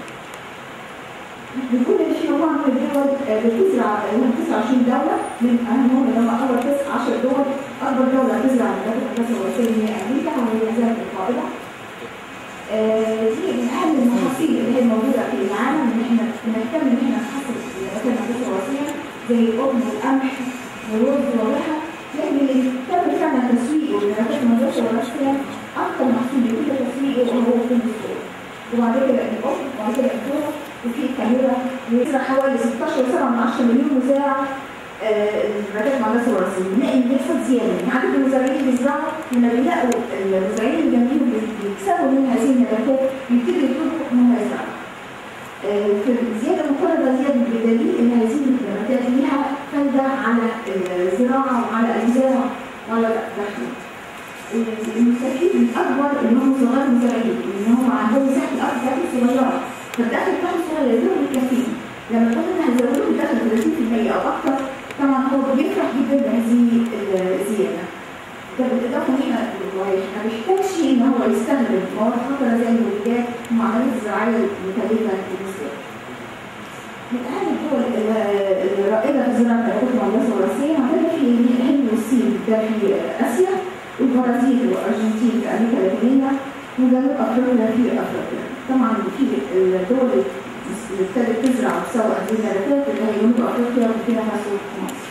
بيكون ان في مجموعه من الدول آه، بتزرع هم 29 دوله من اهمهم اللي هم اول 10 دول اكبر دوله بتزرع النباتات المهندسه الوراثيه هي امريكا وهي ذات القائده آه، دي من اهم المحاصيل اللي هي موجوده في العالم ان احنا نهتم ان احنا نحصل النباتات المهندسه الوراثيه زي القطن والقمح والرز وغيرها لكن اللي تم فعلا تسويقه للنباتات المهندسه الوراثيه اكثر محصول بيتم تسويقه وهو في الدستور وبعد كده القطن وبعد كده الذره وفي الكاميرا بيزرع حوالي 16.7 مليون مزارع آه، النباتات المهندسه الوراثيه بنلاقي ان بيحصل زياده يعني عدد المزارعين اللي بيزرعوا لما بيلاقوا المزارعين اللي جنبيهم بيكسبوا من هذه النباتات بيبتدوا يطلبوا ان هم يزرعوا. آه، في الزياده المفرده زياده بدليل ان هذه النباتات ليها فايده على الزراعه وعلى المزارع وعلى الدخل. المستفيد الاكبر ان هم صغار مزارعين ان هم عندهم مساحه الارض بتاعتهم صغيره فالدخل بتاعهم صغير يقدروا يكفيهم. لما تقول ان هيزودوا الدخل 30% او اكثر طبعا هو بيفرح جدا بهذه الزياده. ده بالاضافه ان احنا ما بيحتاجش ان هو يستخدم مواد خطره زي المبيدات والمعاملات الزراعيه المكلفه بالنسبه له. من اهم الدول ال- الرائده في زراعه النباتات المهندسه الوراثيه عندنا في الهند والصين ده في اسيا والبرازيل والارجنتين في امريكا اللاتينيه وجنوب افريقيا في افريقيا. طبعا في الدول اللي ابتدت تزرع وتسوق هذه النباتات اللي هي جنوب افريقيا وبوركينا فاسو ومصر.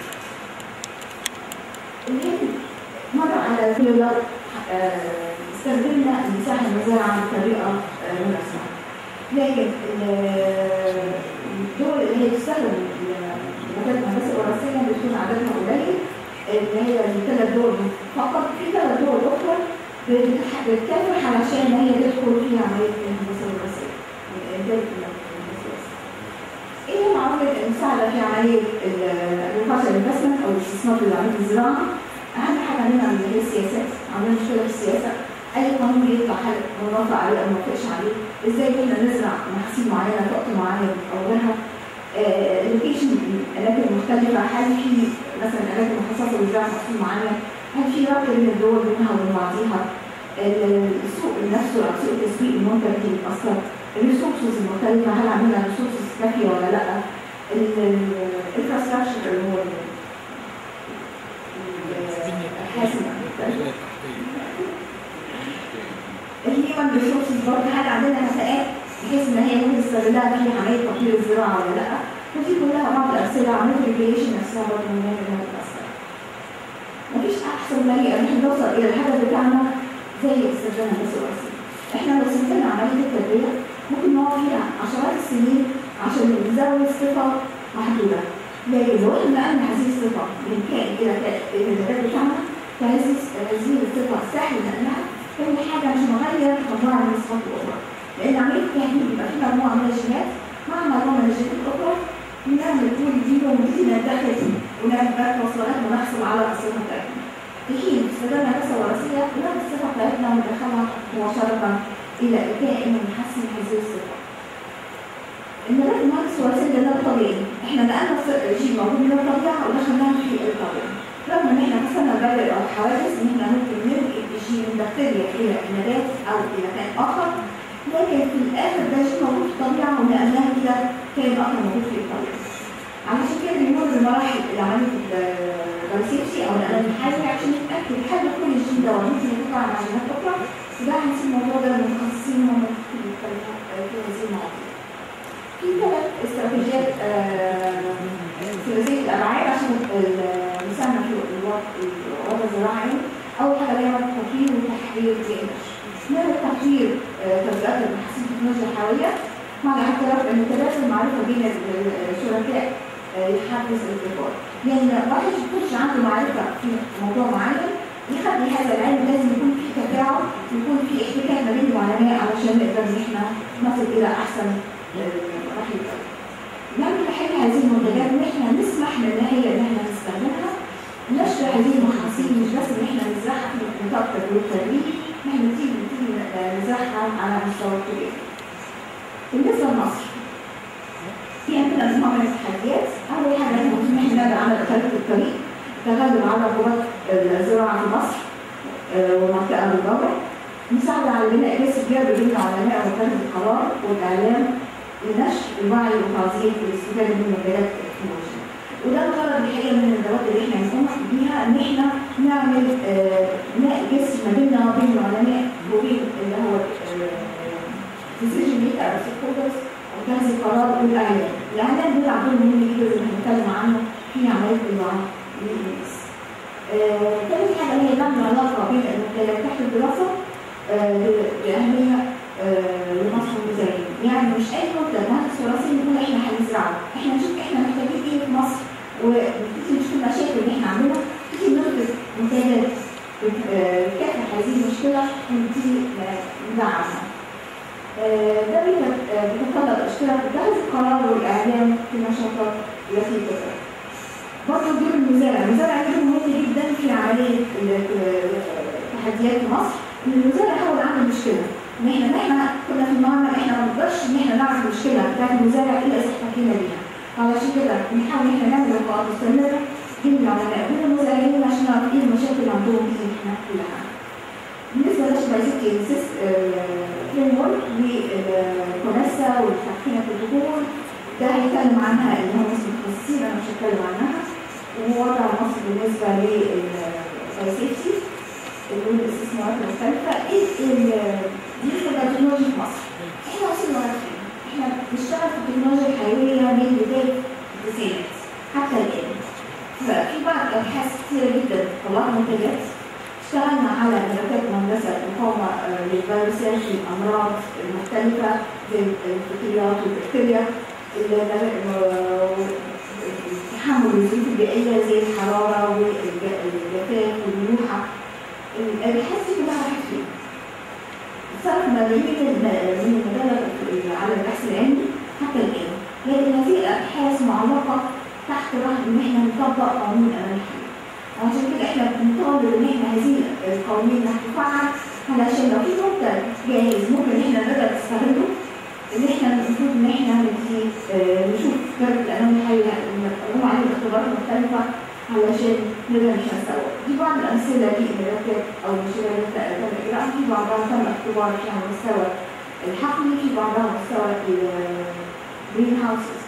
الهند مر على كل استخدمنا المساحه المزارعه بطريقه آه، مناسبه. لكن ال- الدول اللي هي بتستخدم النباتات المهندسه الوراثيه بتكون عددها قليل اللي هي ثلاث دول فقط في ثلاث دول اخرى بتح- بتكافح علشان ان هي تدخل في عمليه الهندسه الوراثيه انتاج الهندسه الوراثيه. ايه هي عوامل المساعده في عمليه الريفاسل انفستمنت او الاستثمار في عمليه الزراعه؟ اهم حاجه عندنا اللي هي السياسات، عندنا مشكله في السياسه، اي قانون يطلع حاجه موافق عليه او ما موافقش عليه، ازاي احنا نزرع محاصيل معينه في وقت معين او غيرها، اللوكيشن الاماكن المختلفه، هل في مثلا اماكن مخصصه لزراعه محصول معين؟ هل في ربط بين الدول بينها وبين بعضيها؟ السوق نفسه او سوق تسويق المنتج بيتاثر الريسورسز المختلفه هل عندنا ريسورسز كافيه ولا لا؟ الانفراستراكشر اللي هو ال- الحاسم الهيومن ريسورسز برضه هل عندنا كفاءات بحيث ان هي ممكن تستغلها في عمليه تطوير الزراعه ولا لا؟ فدي كلها بعض الامثله عمليه الريجيشن نفسها برضه من انها تتاثر. مفيش احسن طريقه ان احنا نوصل الى الهدف بتاعنا زي استخدام الهندسه الوراثيه. احنا لو استخدمنا عمليه التربيه ممكن نقعد فيها عشرات السنين عشان نزود صفه محدوده. لكن لو احنا نقلنا هذه الصفه من كائن الى كائن الى النبات بتاعنا فهذه هذه الصفه سهل نقلها تاني حاجه مش نغير مجموعه من الصفات الاخرى. لان عمليه التهديد بيبقى في مجموعه من الجينات مع مجموعه من الجينات الاخرى نعمل كل دي ونبتدي ندخل ونعمل بقى توصيلات ونحصل على الصفه بتاعتنا. في حين استخدام الهندسه الوراثيه ناخد الصفه بتاعتنا وندخلها مباشره الى الكائن ونحسن هذه الصفه. النبات المهندس الوراثي ده نبات طبيعي، احنا نقلنا شيء موجود من الطبيعه ودخلناه في الطبيعه. رغم ان احنا مثلا نبرر او حوادث ان احنا ممكن ننقل جين من بكتيريا الى النبات او الى كائن اخر لكن في الاخر ده شيء موجود في الطبيعه ونقلناه الى كائن اخر موجود في الطبيعه. علشان كده بنمر بمراحل عمليه الريسبسي او العلاج الحيوي عشان نتاكد هل كل الجين ده ممكن يطلع مع جينات اخرى وده هنسيب الموضوع ده للمتخصصين هم اللي بيتكلموا في هذه المواضيع. في ثلاث استراتيجيات آه، ثلاثيه الابعاد عشان المساهمه في الوضع الوضع الزراعي اول حاجه اللي هي التطوير وتحرير الانتاج. نعمل تطوير آه، تطبيقات المحاصيل التكنولوجيا الحيويه مع الاعتراف ان تبادل المعرفه بين ال- الشركاء آه، يحدث الابتكار لان واحد يكونش عنده معرفه في موضوع معين يخلي هذا العلم لازم يكون في تفاعل يكون في احتكاك ما بين العلماء علشان نقدر ان احنا نصل الى احسن آه، رحيل نعمل حل هذه المنتجات ان احنا نسمح لان هي ان احنا نستخدمها نشر هذه المحاصيل مش بس ان احنا نزرعها في نطاق تدريب تدريبي ان احنا نبتدي نبتدي نزرعها على مستوى كبير. بالنسبه لمصر في عندنا مجموعه من التحديات اول حاجه احنا ممكن ان احنا نبدا على خريطه الطريق التغلب على عقوبات الزراعه في مصر آه، ومنطقه بالجوه مساعدة على بناء جسر جاب بين العلماء وكالة القرار والإعلام لنشر الوعي وتعزيز الاستفادة من مجالات التكنولوجيا. وده الغرض الحقيقة من الندوات اللي احنا بنقوم بيها إن احنا نعمل آه، بناء جسر ما بيننا وبين العلماء وبين اللي هو ديسيجن ميكر أو ستيكهولدرز وجهاز القرار والإعلام. الإعلام بيلعب دور مهم جدا زي ما هنتكلم عنه في عملية الوعي للناس. آه، تاني حاجة هي نعمل علاقة بين المنتجات تحت الدراسة آه، بأهمية آه، لمصر المزارعين، يعني مش أي منتج مهندس وراثي نقول إحنا هنزرعه، إحنا نشوف إحنا محتاجين إيه في مصر ونبتدي نشوف المشاكل اللي إحنا عندنا، نبتدي ننتج منتجات آه، تكافح هذه المشكلة ونبتدي آه، ندعمها. آه، ده بيت- آه، بيتطلب اشتراك جهاز القرار والإعلام في النشاطات التي تتم. برضه دور المزارع، المزارع له مهم جدا في عملية ال- التحديات في مصر، إن المزارع هو اللي عامل المشكلة. إن إحنا إحنا كنا في المعمل إحنا ما نقدرش إن إحنا نعرف المشكلة بتاعت المزارع إلا إذا احتكينا بيها. علشان كده بنحاول إن إحنا نعمل لقاءات مستمرة بين العلماء وبين المزارعين عشان نعرف إيه المشاكل اللي عندهم دي اللي إحنا كلها. بالنسبة للشبايزيتي فريم ورك والكونسا والتحكيم في الدخول ده هيتكلم عنها اللي هم ناس متخصصين انا مش هتكلم عنها ووضع مصر بالنسبة للسيفتي والاستثمارات المختلفة ايه ال- بالنسبة للتكنولوجيا في مصر احنا وصلنا لغاية فين؟ احنا بنشتغل في التكنولوجيا الحيوية من بداية التسعينات حتى الآن ففي بعض الأبحاث كتيرة جدا طلعنا منتجات اشتغلنا على نباتات مهندسة مقاومة آه، للفيروسات والأمراض المختلفة زي الفطريات والبكتيريا ال- تحمل الظروف البيئية زي الحرارة والجفاف والملوحة الأبحاث دي كلها راحت فين؟ صرف ملايين الم- من المبالغ على البحث العلمي حتى الآن لكن هذه الأبحاث معلقة تحت رهن إن إحنا نطبق قانون أمان الحياة عشان كده إحنا بنطالب إن إحنا هذه القوانين تفعل علشان لو في منتج جاهز ممكن إن إحنا نقدر نستغله ان احنا المفروض ان احنا نبتدي آه، نشوف درجه الانام الحيه نقوم عليه اختبارات مختلفه علشان نقدر مش نسوق دي بعض الامثله دي النباتات او المشاريع اللي تم اجراءها في بعضها تم اختبار في على المستوى الحقلي في بعضها على مستوى الجرين هاوسز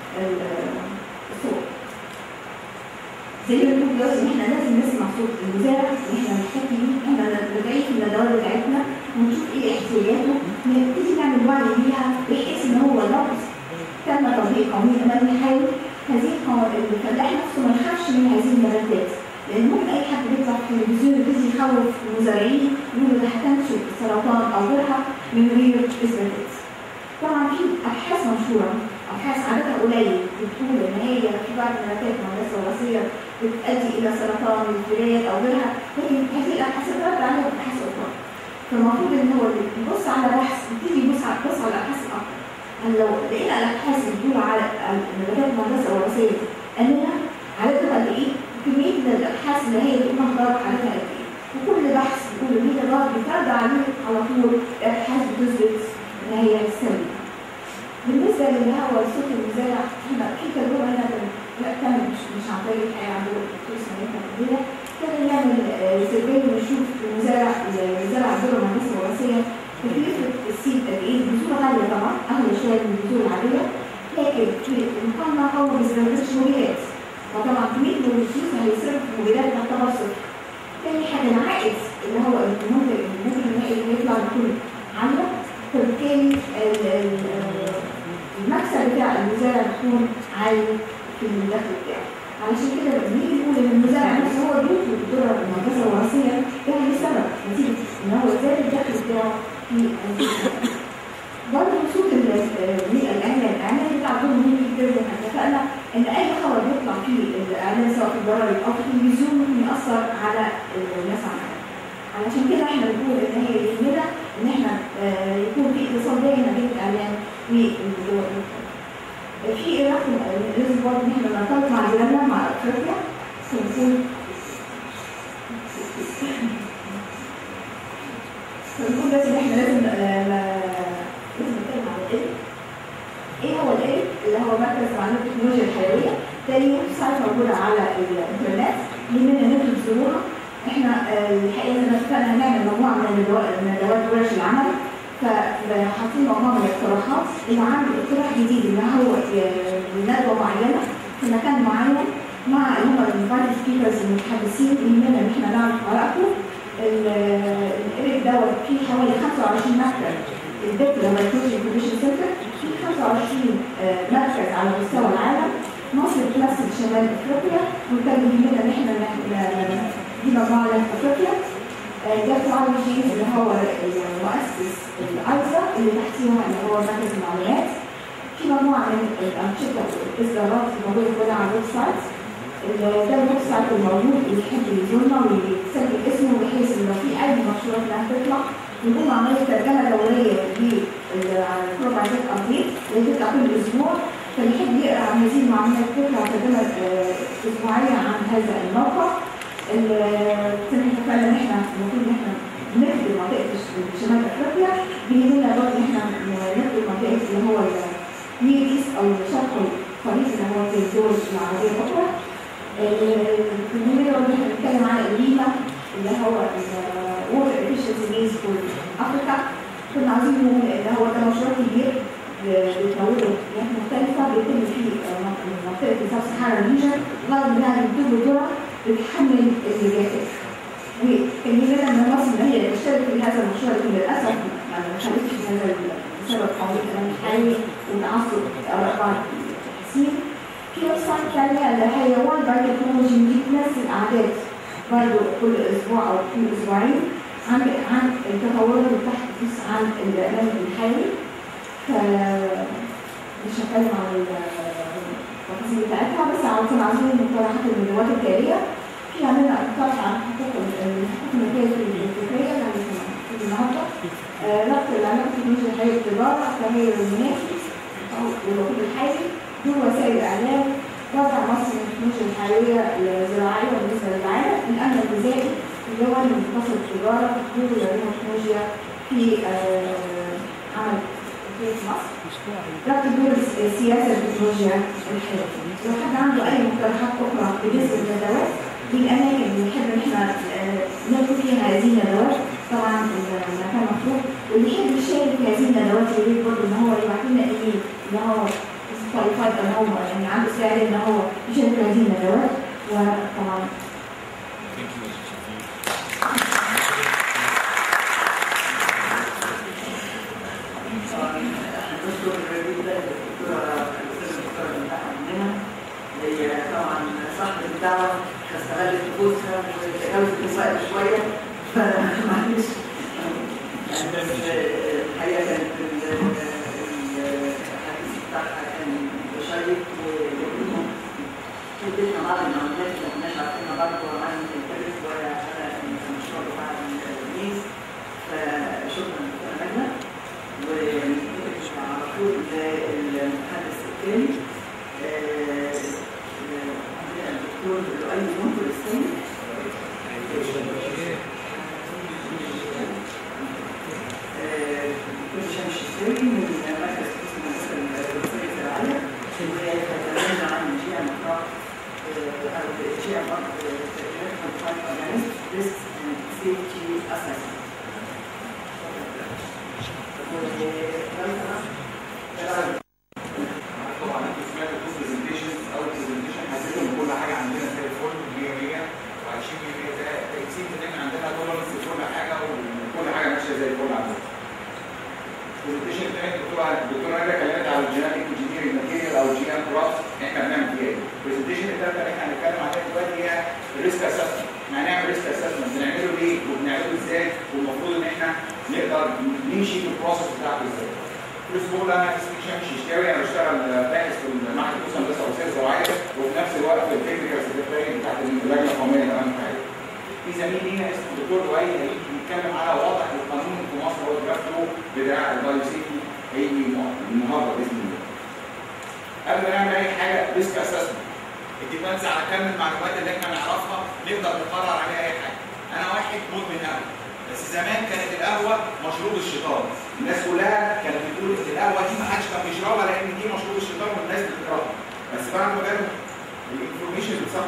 السوق زي ما بنقول دلوقتي ان احنا لازم نسمع صوت المزارع ان احنا محتاج ان احنا ندعي في الندوات بتاعتنا ونشوف ايه احتياجاته نبتدي نعمل وعي بيها بحيث ان هو لو تم تطبيق قانون الامان الحيوي هذه القوانين الفلاح نفسه ما يخافش من هذه النباتات لان ممكن اي حد بيطلع في التلفزيون يبتدي يخوف المزارعين يقول ده هتنشر السرطان او غيرها من غير اثباتات. طبعا في ابحاث مشهوره ابحاث عددها قليل بتقول ان هي في بعض النباتات المهندسه الوراثيه بتؤدي الى سرطان الجلد او غيرها لكن هذه الابحاث رد عليها ابحاث اخرى. فالمفروض ان هو اللي يبص على بحث يبتدي يبص على يبص على الابحاث الاكثر. يعني لو لقينا الابحاث اللي بتقول على النباتات المهندسه الوراثيه اننا عددها قد ايه؟ كميه من الابحاث اللي هي بتقول ضرب عددها قد ايه؟ وكل بحث يقول ان هي ضرب بترجع عليه على طول ابحاث بتثبت ان هي سليمه. بالنسبه للي هو صوت المزارع احنا في تجربه هنا لا كان مش مش عن طريق الحياه عند الدكتور سمير كبيره كان يعمل سيرفي ويشوف المزارع المزارع الذره المهندسه الوراثيه تكلفه السيد قد ايه البذور غاليه طبعا اغلى شويه من البذور العاديه لكن في المقارنه هو ما بيستخدمش مبيدات وطبعا كميه من الفلوس اللي هيصرف في المبيدات تعتبر صفر تاني حاجه العائد اللي هو المنتج المنتج النهائي اللي هيطلع بيكون عاليه فبالتالي ال- ال- المكسب بتاع المزارع بيكون عالي في الدخل بتاعه علشان كده بنيجي نقول ان المزارع نفسه هو بيطلب الذره المهندسه الوراثيه ده لسبب نتيجه ان هو زاد الدخل بتاعه في هذه السنة. برضه صوت ال- للاعلان الاعلان بتاع دور مهم جدا زي ما اتفقنا ان اي خبر بيطلع فيه الاعلان سواء في الجرايد او في التلفزيون ممكن ياثر على الناس عامه علشان كده احنا بنقول ان هي يهمنا ان احنا آه، يكون في اتصال دايم ما بين الاعلان والدول في رقم لازم برضه ان احنا نرتبط مع جيراننا مع افريقيا ونكون فنقول لازم احنا لازم آه، ما- لازم نتكلم عن العلم ايه هو العلم اللي هو مركز معلومات التكنولوجيا الحيويه ده ويب سايت موجوده على الانترنت يهمنا ندخل تزوروها احنا آه، الحقيقه زي ما اتفقنا هنعمل مجموعه من الندوات من ندوات ورش العمل فحاطين مجموعه من الاقتراحات اللي عامل اقتراح جديد ان هو ي- ندوه معينه في مكان معين مع اللي هم الانفايتد سبيكرز المتحدثين يهمنا ان احنا نعرف ارائكم الإيريك دوت فيه حوالي 25 مركز البيت لما يكون انكوبيشن سنتر في 25 آه، مركز على مستوى العالم مصر بتمثل شمال افريقيا وكان يهمنا ان احنا ن- ن- دي مجموعه من افريقيا آه، ده فعلا جيمس اللي هو المؤسس الايزا اللي تحتيها اللي هو مركز المعلومات في مجموعه من الانشطه والاصدارات موجوده كلها على الويب سايت ال- ده الويب سايت الموجود اللي يحب يزورنا ويسجل اسمه بحيث ان لو في اي مشروعات انها تطلع نقوم عمليه ترجمه دوريه للبروبايزات ابديت اللي بتطلع كل اسبوع فاللي يحب يقرا عن هذه المعلومات تطلع ترجمه آه، اسبوعيه عن هذا الموقع ال- زي ما اتفقنا ان احنا المفروض ان احنا نخدم منطقه ش- شمال افريقيا بيهمنا برضه ان احنا نخدم منطقه اللي هو النير ايست او الشرق الخليج اللي هو زي الدول العربيه الاخرى الكوميونيتي اللي احنا بنتكلم على الليما اللي هو ووتر افيشنسي بيز فور افريكا كنا عايزين نقول ان هو ده مشروع كبير بيتموله جهات مختلفة بيتم فيه آه، منطقة السب سهارا ريجن غرض منها بتجيب ذرة بتحمل الجافف وكان يبان ان مصر ان هي تشترك في هذا المشروع لكن للاسف ما ما خدتش في هذا بسبب قوانين الامن الحالي وتعصب اراء بعض التحسين في ويب سايت ثانية اللي هي وان باي تكنولوجي دي نفس الأعداد برضه كل أسبوع أو كل أسبوعين عن عن التطورات اللي بتحدث عن الإعلام الحالي ف مش هتكلم عن التفاصيل بتاعتها بس عاوزين عاوزين مقترحات الندوات التالية في عندنا اقتراح عن حقوق ال- الحقوق الملكية الفكرية اللي هنسمعها في النهارده آه، ربط العلاقة التكنولوجيا الحية بالتجارة التغير المناخي أو الوقود الحالي دول وسائل الإعلام وضع مصر من التكنولوجيا الحيوية الزراعية بالنسبة للعالم الأمن الغذائي اللي هو المتصل بالتجارة تطوير العلوم والتكنولوجيا في آه، عمل في مصر ربط دور السياسة التكنولوجيا الحيوية لو حد عنده أي مقترحات أخرى بالنسبة للندوات للأماكن اللي نحب إن إحنا آه، ندخل فيها هذه الندوات طبعا المكان مفتوح واللي يحب يشارك في هذه الندوات يا ريت برضه إن هو يبعت لنا إيميل إن هو كواليفايد ان هو يعني عنده استعداد ان هو يشارك في هذه الندوات وطبعا نشكر جدا الدكتورة الأستاذة الدكتورة المتاحة مننا هي طبعا صاحبة الدعوة فاستغلت وجودها وتجاوزت الوقت شوية فمعلش الحقيقة كانت ال- ال- الحديث بتاعها كان شيق وادتنا بعض المعلومات اللي ما كناش عارفينها برضه عن التاريخ وعلى المشروع بتاع الميز فشكرا دكتورة مجنة ونتكلم على طول المتحدث الثاني آه، عندنا الدكتور لؤي منصور السامي آه، دكتور هشام الششاوي من مركز قسم الهندسه الوظيفيه الزراعيه ويتكلمنا عن جي ام او جي ام ريسك اند سيفتي اسسمنت طبعا انتوا سمعتوا تو برزنتيشنز اول برزنتيشن حسيت ان كل حاجه عندنا زي الفل 100 100 و20 100 ده تقسيم ان احنا عندنا تولرنس لكل حاجه وكل حاجه ماشيه زي الفل عندنا. البرزنتيشن الثاني الدكتوره الدكتوره ناديه كلمت على الجينيتك انجينيرنج ماتيريال او جي ام كرافت احنا بنعمل فيها ايه؟ البرزنتيشن الثالثه اللي احنا هنتكلم عليها دلوقتي هي الريسك اسسمنت. احنا هنعمل ريسك اسسمنت بنعمله ليه وبنعمله ازاي والمفروض ان احنا نقدر نمشي في البروسس بتاعته ازاي. بلس بقول انا اسمي هشام الششتاوي انا بشتغل باحث في معهد الكوسه هندسه وسائل زراعيه وفي نفس الوقت التكنيكال سكرتاري بتاعت اللجنه القوميه للامن الحيوي. في زميل لينا اسمه الدكتور لؤي هيجي يتكلم على وضع القانون في مصر هو الدرافت لو بتاع البايوسيتي هيجي النهارده باذن الله. قبل ما نعمل اي حاجه ريسك اسسمنت الديبانز على كم المعلومات اللي احنا نعرفها نقدر نقرر عليها اي حاجه. انا واحد مدمن قهوه بس زمان كانت القهوه مشروب الشيطان الناس كلها كانت بتقول ان القهوه دي ما حدش كان بيشربها لان دي مشروب الشيطان والناس بتكرهها بس بعد ما جالهم الانفورميشن الصح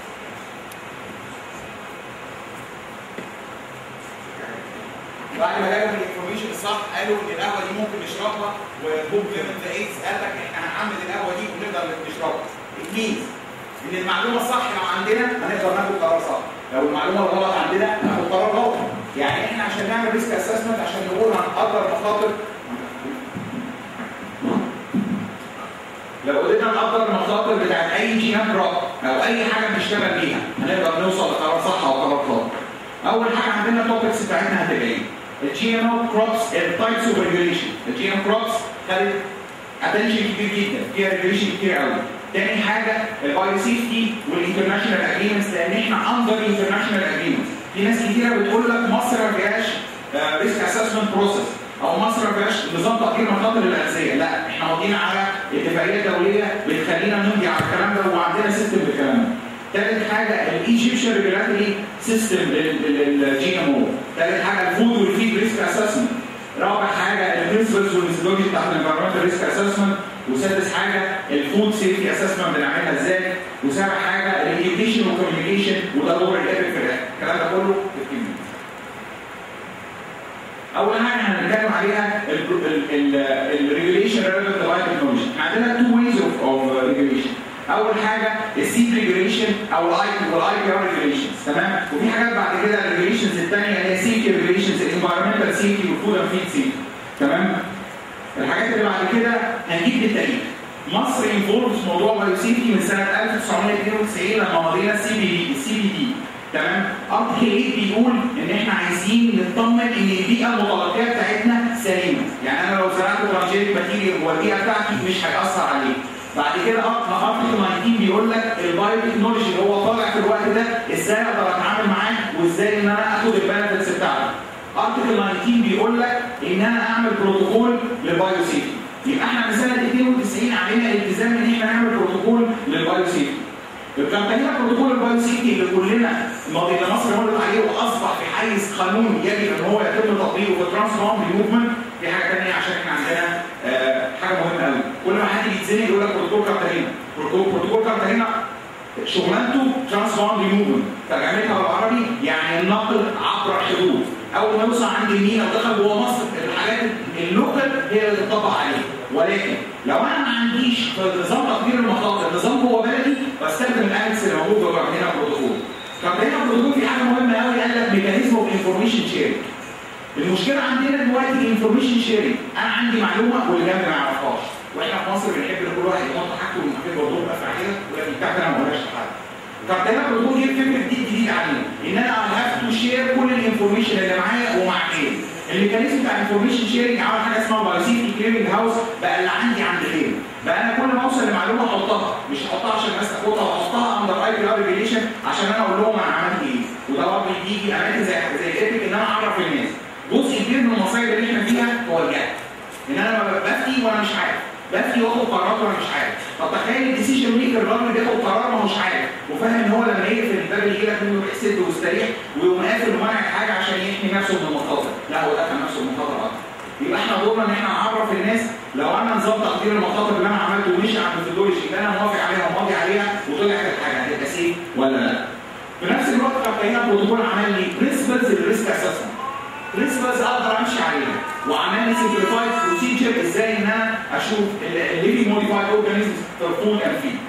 بعد ما جالهم الانفورميشن الصح قالوا ان القهوه دي ممكن نشربها وبوب كليمنت ايدز قال لك احنا هنعمل القهوه دي ونقدر نشربها اتنين ان المعلومه الصح لو عندنا هنقدر ناخد قرار صح لو المعلومه الغلط عندنا ناخد قرار غلط يعني احنا عشان نعمل ريسك اسسمنت عشان نقول هنقدر مخاطر لو قدرنا نقدر المخاطر بتاعت اي جينات دروب او اي حاجه بنشتغل بيها هنقدر نوصل لقرار صح او قرار غلط اول حاجه عندنا التوبكس بتاعتنا هتبقى ايه؟ الجي ام او كروبس التايبس اوف ريجوليشن الجي ام كروبس خدت اتنشن كبير جدا فيها ريجوليشن كتير قوي تاني حاجه البايو سيفتي والانترناشونال اجريمنتس لان احنا اندر انترناشونال اجريمنتس في ناس كتيره بتقول لك مصر ما فيهاش ريسك اسسمنت بروسيس او مصر ما فيهاش نظام تقدير مخاطر الاغذيه لا احنا واخدين على اتفاقيه دوليه بتخلينا نمضي على الكلام ده وعندنا سيستم للكلام ده ثالث حاجه الايجيبشن ريجولاتوري سيستم للجي ام او ثالث حاجه الفود والفيد ريسك اسسمنت رابع حاجه البرنسبلز والميثودولوجي بتاعت الانفيرمنتال ريسك اسسمنت وسادس حاجه الفود سيفتي اسسمنت بنعملها ازاي وسابع حاجه الاديوكيشن والكوميونيكيشن وده دور الابك في الاخر الكلام ده كله في الكيمياء اول حاجه هنتكلم عليها الريجوليشن ريليفنت لايف تكنولوجي احنا عندنا تو ويز اوف ريجوليشن اول حاجه السيد ريجوليشن او الاي والاي بي ار ريجوليشنز تمام وفي حاجات بعد كده الريجوليشنز الثانيه اللي هي سيفتي ريجوليشنز الانفايرمنتال سيفتي والفود اند فيد سيفتي تمام الحاجات اللي بعد كده هنجيب بالتاريخ مصر انفولد في موضوع بايو سيفتي من سنه 1992 لما مضينا السي بي دي السي بي دي تمام ارتكل 8 بيقول ان احنا عايزين نطمن ان البيئه المتلقيه بتاعتنا سليمه يعني انا لو زرعت ترانجيريك ماتيريال جوه البيئه بتاعتي مش هياثر عليه بعد كده ارتكل 19 بيقول لك البايو تكنولوجي اللي هو طالع في الوقت ده ازاي اقدر اتعامل معاه وازاي ان انا اخد البنفيتس بتاعته ارتكل 19 بيقول لك ان انا اعمل بروتوكول للبايو سيفتي يبقى احنا من سنه 92 علينا التزام ان احنا نعمل بروتوكول للبايو سيفتي كان تانينا بروتوكول البايو سيفتي اللي كلنا ماضينا مصر مرت عليه واصبح في حيز قانوني يجب ان هو يتم تطبيقه في الترانس باوند موفمنت دي حاجه ثانيه عشان احنا عندنا آه حاجه مهمه قوي كل ما حد بيتزنق يقول لك بروتوكول كارتاجينا بروتوكول بروتوكول كارتاجينا شغلانته ترانس باوند موفمنت ترجمتها بالعربي يعني النقل عبر الحدود اول ما يوصل عند المينا ودخل جوه مصر الحاجات اللوكال هي اللي تطبق عليه ولكن لو انا ما عنديش في نظام تقدير المخاطر نظام جوه بلدي بستخدم الانكس اللي موجود جوه هنا بروتوكول طب هنا بروتوكول في حاجه مهمه قوي قال لك ميكانيزم اوف انفورميشن شيرنج المشكله عندنا دلوقتي الانفورميشن شيرنج انا عندي معلومه واللي جنبي ما يعرفهاش واحنا في مصر بنحب ان كل واحد يحط حاجته والمحيط برضه يبقى فاعله ولكن بتاعتي انا ما قلناش لحد طب ده بروتوكول دي فكره جديد جديد علينا ان انا هاف تو شير كل الانفورميشن اللي معايا ومع غيري الميكانيزم بتاع الانفورميشن شيرنج عمل حاجه اسمها بايوسيتي كليرنج هاوس بقى اللي عندي عند غيري بقى انا كل ما اوصل لمعلومه احطها مش احطها عشان الناس تاخدها واحطها اندر اي بي ار ريجيليشن عشان انا اقول لهم انا عملت ايه وده برضه بيجي اماكن زي زي الايبك ان انا اعرف الناس جزء كبير من المصايب اللي احنا فيها هو الجهل ان انا بفتي وانا مش عارف بفتي واخد قرارات وانا مش عارف طب تخيل الديسيجن ميكر الراجل بياخد قرار ما هوش عارف وفاهم ان هو لما يقفل الباب اللي يجي لك منه يحسد واستريح ويقوم قافل ومنع حاجه عشان يحمي نفسه من المخاطر لا هو دخل نفسه من المخاطر اكتر يبقى احنا دورنا ان احنا نعرف الناس لو انا نظام تقدير المخاطر اللي انا عملته ومشي على الميثودولوجي اللي انا موافق عليها وماضي عليها وطلعت الحاجه هتبقى سيف ولا لا؟ في نفس الوقت حطينا بروتوكول عمل لي برنسبلز للريسك اسسمنت برنسبلز اقدر امشي عليها وعمل لي سمبليفايد بروسيجر ازاي ان انا اشوف الليفي موديفايد اورجانيزمز في الفود اند فيد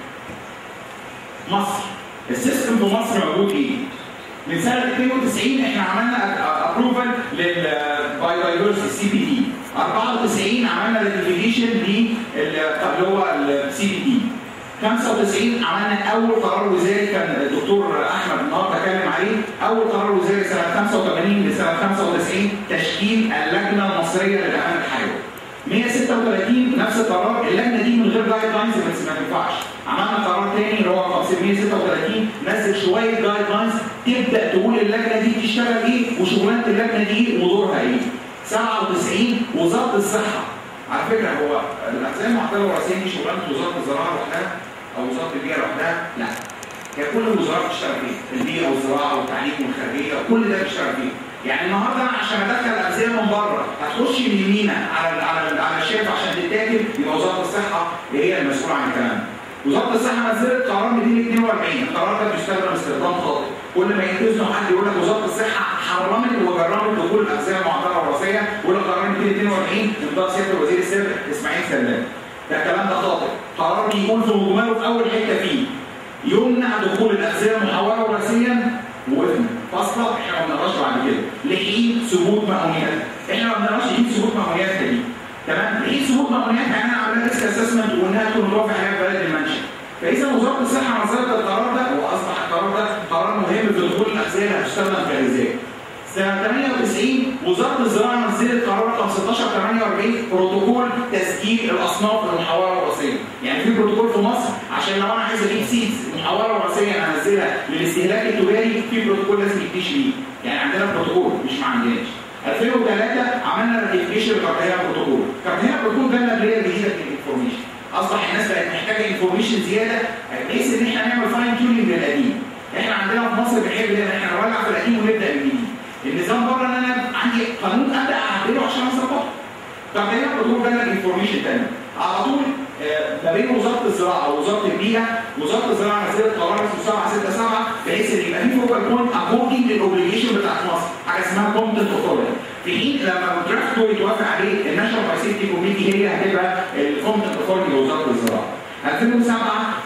مصر السيستم في مصر موجود ايه؟ من سنه 92 احنا عملنا ابروفل للبايودايفرسيتي سي بي دي 94 عملنا ريتيفيكيشن اللي هو السي بي دي 95 عملنا اول قرار وزاري كان الدكتور احمد النهارده اتكلم عليه اول قرار وزاري سنه 85 لسنه 95 تشكيل اللجنه المصريه للامان الحيوي 136 نفس القرار اللجنه دي من غير جايد لاينز بس ما تنفعش عملنا قرار تاني اللي هو 136 نزل شويه جايد لاينز تبدا تقول اللجنه دي بتشتغل ايه وشغلانه اللجنه دي ايه ودورها ايه 97 وزاره الصحه على فكره هو الاغذيه المعتله الوراثيه دي شغلانه وزاره الزراعه لوحدها او وزاره البيئه لوحدها لا هي كل الوزارات بتشتغل فيه البيئه والزراعه والتعليم والخارجيه كل ده بيشتغل فيه يعني النهارده انا عشان ادخل اغذيه من بره هتخش من يمينها على ال على ال على الشركه عشان تتاكل يبقى وزاره الصحه هي المسؤوله عن الكلام ده. وزاره الصحه نزلت قرار 242 القرار ده بيستخدم استخدام خاطئ كل ما ينتزنوا حد يقول لك وزاره الصحه حرمت وجرمت دخول الاغذيه المعتبره الوراثيه يقول لك قرار 242 انطاق سياده الوزير السابق اسماعيل سلام ده الكلام ده خاطئ قرار بيقول في مجمله في اول حته فيه يمنع دخول الاغذيه المحوره وراثيا وقفنا فاصله احنا ما بنقراش بعد كده لحين ثبوت مأمونيات احنا ما بنقراش لحين ثبوت مأمونيات دي تمام لحين ثبوت مأمونيات يعني انا عملنا ريسك اسسمنت وانها تكون متوافق عليها في بلد المنشا فاذا وزاره الصحه نظرت القرار ده واصبح القرار ده قرار مهم في دخول الاغذيه اللي هتستخدم كغذاء سنة 98 وزارة الزراعة نزلت قرار رقم 1648 بروتوكول تسجيل الأصناف المحورة الوراثية، يعني في بروتوكول في مصر عشان لو أنا عايز أجيب سيدز محورة وراثية أنزلها للاستهلاك التجاري في بروتوكول لازم يكتشف بيه، يعني عندنا بروتوكول مش ما عندناش. 2003 عملنا راتيفيكيشن لكارتاجينا بروتوكول، كارتاجينا بروتوكول ده بلاير جديدة من الانفورميشن. أصبح الناس بقت محتاجة انفورميشن زيادة بحيث إن احنا نعمل فاين تيوننج للقديم. احنا عندنا في مصر بنحب ان احنا نولع في القديم ونبدا بالجديد. النظام بره ان انا عندي قانون ابدا اعدله عشان اظبطه. طب هنا بتقول بقى انفورميشن تاني. على طول آه، ما بين وزاره الزراعه ووزاره البيئه، وزاره الزراعه نزلت قرار اسمه 767 بحيث ان يبقى في فوكال بوينت اكوردنج للاوبليجيشن بتاعت مصر، حاجه اسمها كومبتنت اوثورتي. في حين لما الدرافت يتوافق عليه الناشونال باي سيفتي كوميتي هي هتبقى الكومبتنت اوثورتي لوزاره الزراعه. 2007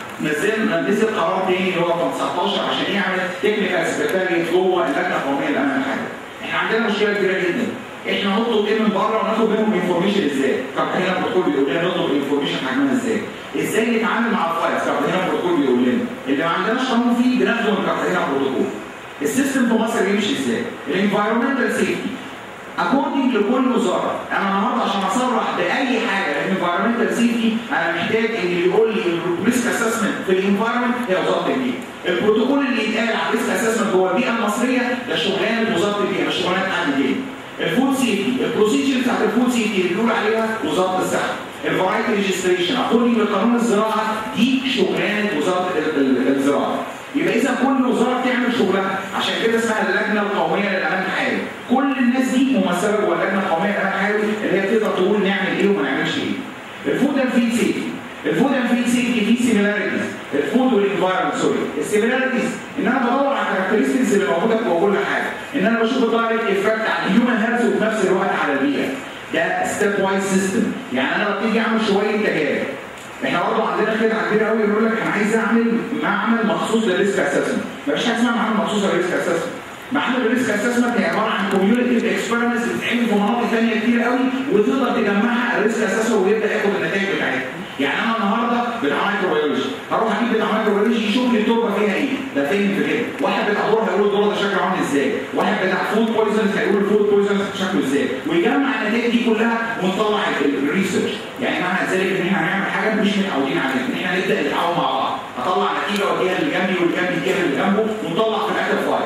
نزل نزل قرار تاني اللي هو كان 19 عشان يعمل تكنيكال سكرتاري جوه اللجنه القوميه للامان الحاجه. احنا عندنا مشكله كبيره جدا. احنا نطلب ايه من بره وناخد منهم انفورميشن ازاي؟ طب هنا البروتوكول بيقول لنا نطلب انفورميشن حجمها ازاي؟ ازاي نتعامل مع الفايلز؟ طب هنا البروتوكول بيقول لنا اللي ما عندناش قانون فيه بناخده من هنا بروتوكول. السيستم في مصر يمشي ازاي؟ الانفايرمنتال سيفتي اكوردنج لكل وزاره انا النهارده عشان اصرح باي حاجه الانفايرمنتال سيفتي انا محتاج ان اللي يقول لي الريسك اسسمنت في الانفايرمنت هي وزاره البيئه البروتوكول اللي يتقال على الريسك اسسمنت جوه البيئه المصريه ده شغلانه وزاره البيئه مش شغلانه حد تاني الفود سيفتي البروسيجر بتاعت الفود سيفتي اللي بيقول عليها وزاره الصحه الفرايتي ريجستريشن اكوردنج لقانون الزراعه دي شغلانه وزاره ال- ال- الزراعه يبقى اذا كل وزاره بتعمل شغلها عشان كده اسمها اللجنه القوميه للامان الحيوي كل الناس دي ممثله جوه اللجنه القوميه للامان الحيوي اللي هي تقدر تقول نعمل ايه وما نعملش ايه الفود اند فيد سيفتي الفود اند فيد سيفتي فيه سيميلاريتيز الفود والانفايرمنت سوري السيميلاريتيز ان انا بدور على الكاركترستكس اللي موجوده جوه كل حاجه ان انا بشوف الدايركت افكت على الهيومن هيلث وفي نفس الوقت على البيئه ده ستيب وايز سيستم يعني انا ببتدي اعمل شويه تجارب احنا برضه عندنا خدعه كبيره قوي يقول لك انا عايز اعمل معمل مخصوص للريسك اسسمنت مفيش حاجه اسمها معمل مخصوص للريسك اسسمنت معمل الريسك اسسمنت هي عباره عن كوميونيتيف اكسبيرمنتس بتتعمل في مناطق ثانيه كتير قوي وتقدر تجمعها الريسك اسسمنت ويبدا ياخد النتائج بتاعتها يعني انا النهارده بتاع مايكروبيولوجي هروح اجيب بتاع مايكروبيولوجي يشوف لي التربه فيها ايه ده فين في كده واحد بتاع دور هيقول الدور ده شكله عامل ازاي واحد بتاع فود بويزنز هيقول الفود بويزنز شكله ازاي ويجمع النتائج دي كلها ونطلع الريسيرش يعني معنى ذلك ان احنا هنعمل حاجه مش متعودين عليها ان احنا نبدا نتعاون مع بعض اطلع نتيجه واديها اللي جنبي واللي جنبي يديها اللي جنبه ونطلع في الاخر فايل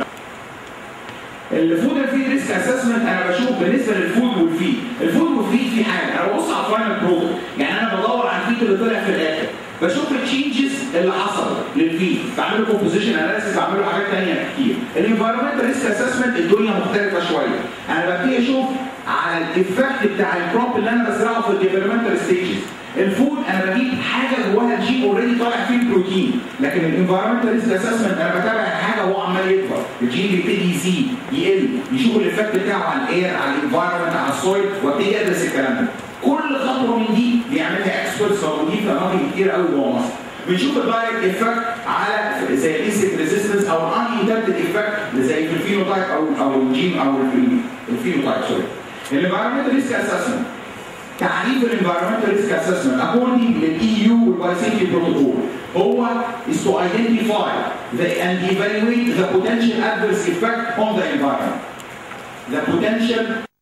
الفود اند فيد ريسك اسسمنت انا بشوف بالنسبه للفود والفيد الفود والفيد في حاجه انا ببص على الفاينل برودكت يعني انا بدور على الفيد اللي طلع في الاخر بشوف التشينجز اللي حصل للفيد بعمل له كومبوزيشن اناليسيس بعمل له حاجات ثانيه كتير الانفايرمنتال ريسك اسسمنت الدنيا مختلفه شويه انا ببتدي اشوف على الايفكت بتاع الكروب اللي انا بزرعه في الديفلوبمنتال ستيجز الفود انا بجيب حاجه جواها الجين اوريدي طالع فيه البروتين لكن الانفايرمنتال ريسك اسسمنت انا بتابع حاجه وهو عمال يكبر الجين بيبتدي يزيد يقل يشوف الايفكت بتاعه على الاير على الانفايرمنت على السويل وابتدي ادرس الكلام ده كل خطوه من دي بيعملها اكسبرتس موجودين في اماكن كتير قوي جوه مصر بنشوف الدايركت ايفكت على زي الانسكت ريزيستنس او الان انترتد ايفكت زي في الفينوتايب او او الجين او الفينوتايب سوري الانفايرمنتال ريسك اسسمنت تعريف الانفايرمنتال ريسك اسسمنت اكوردنج للاي يو والبايسيتي بروتوكول هو is to identify the, and evaluate the potential adverse effect on the environment. The potential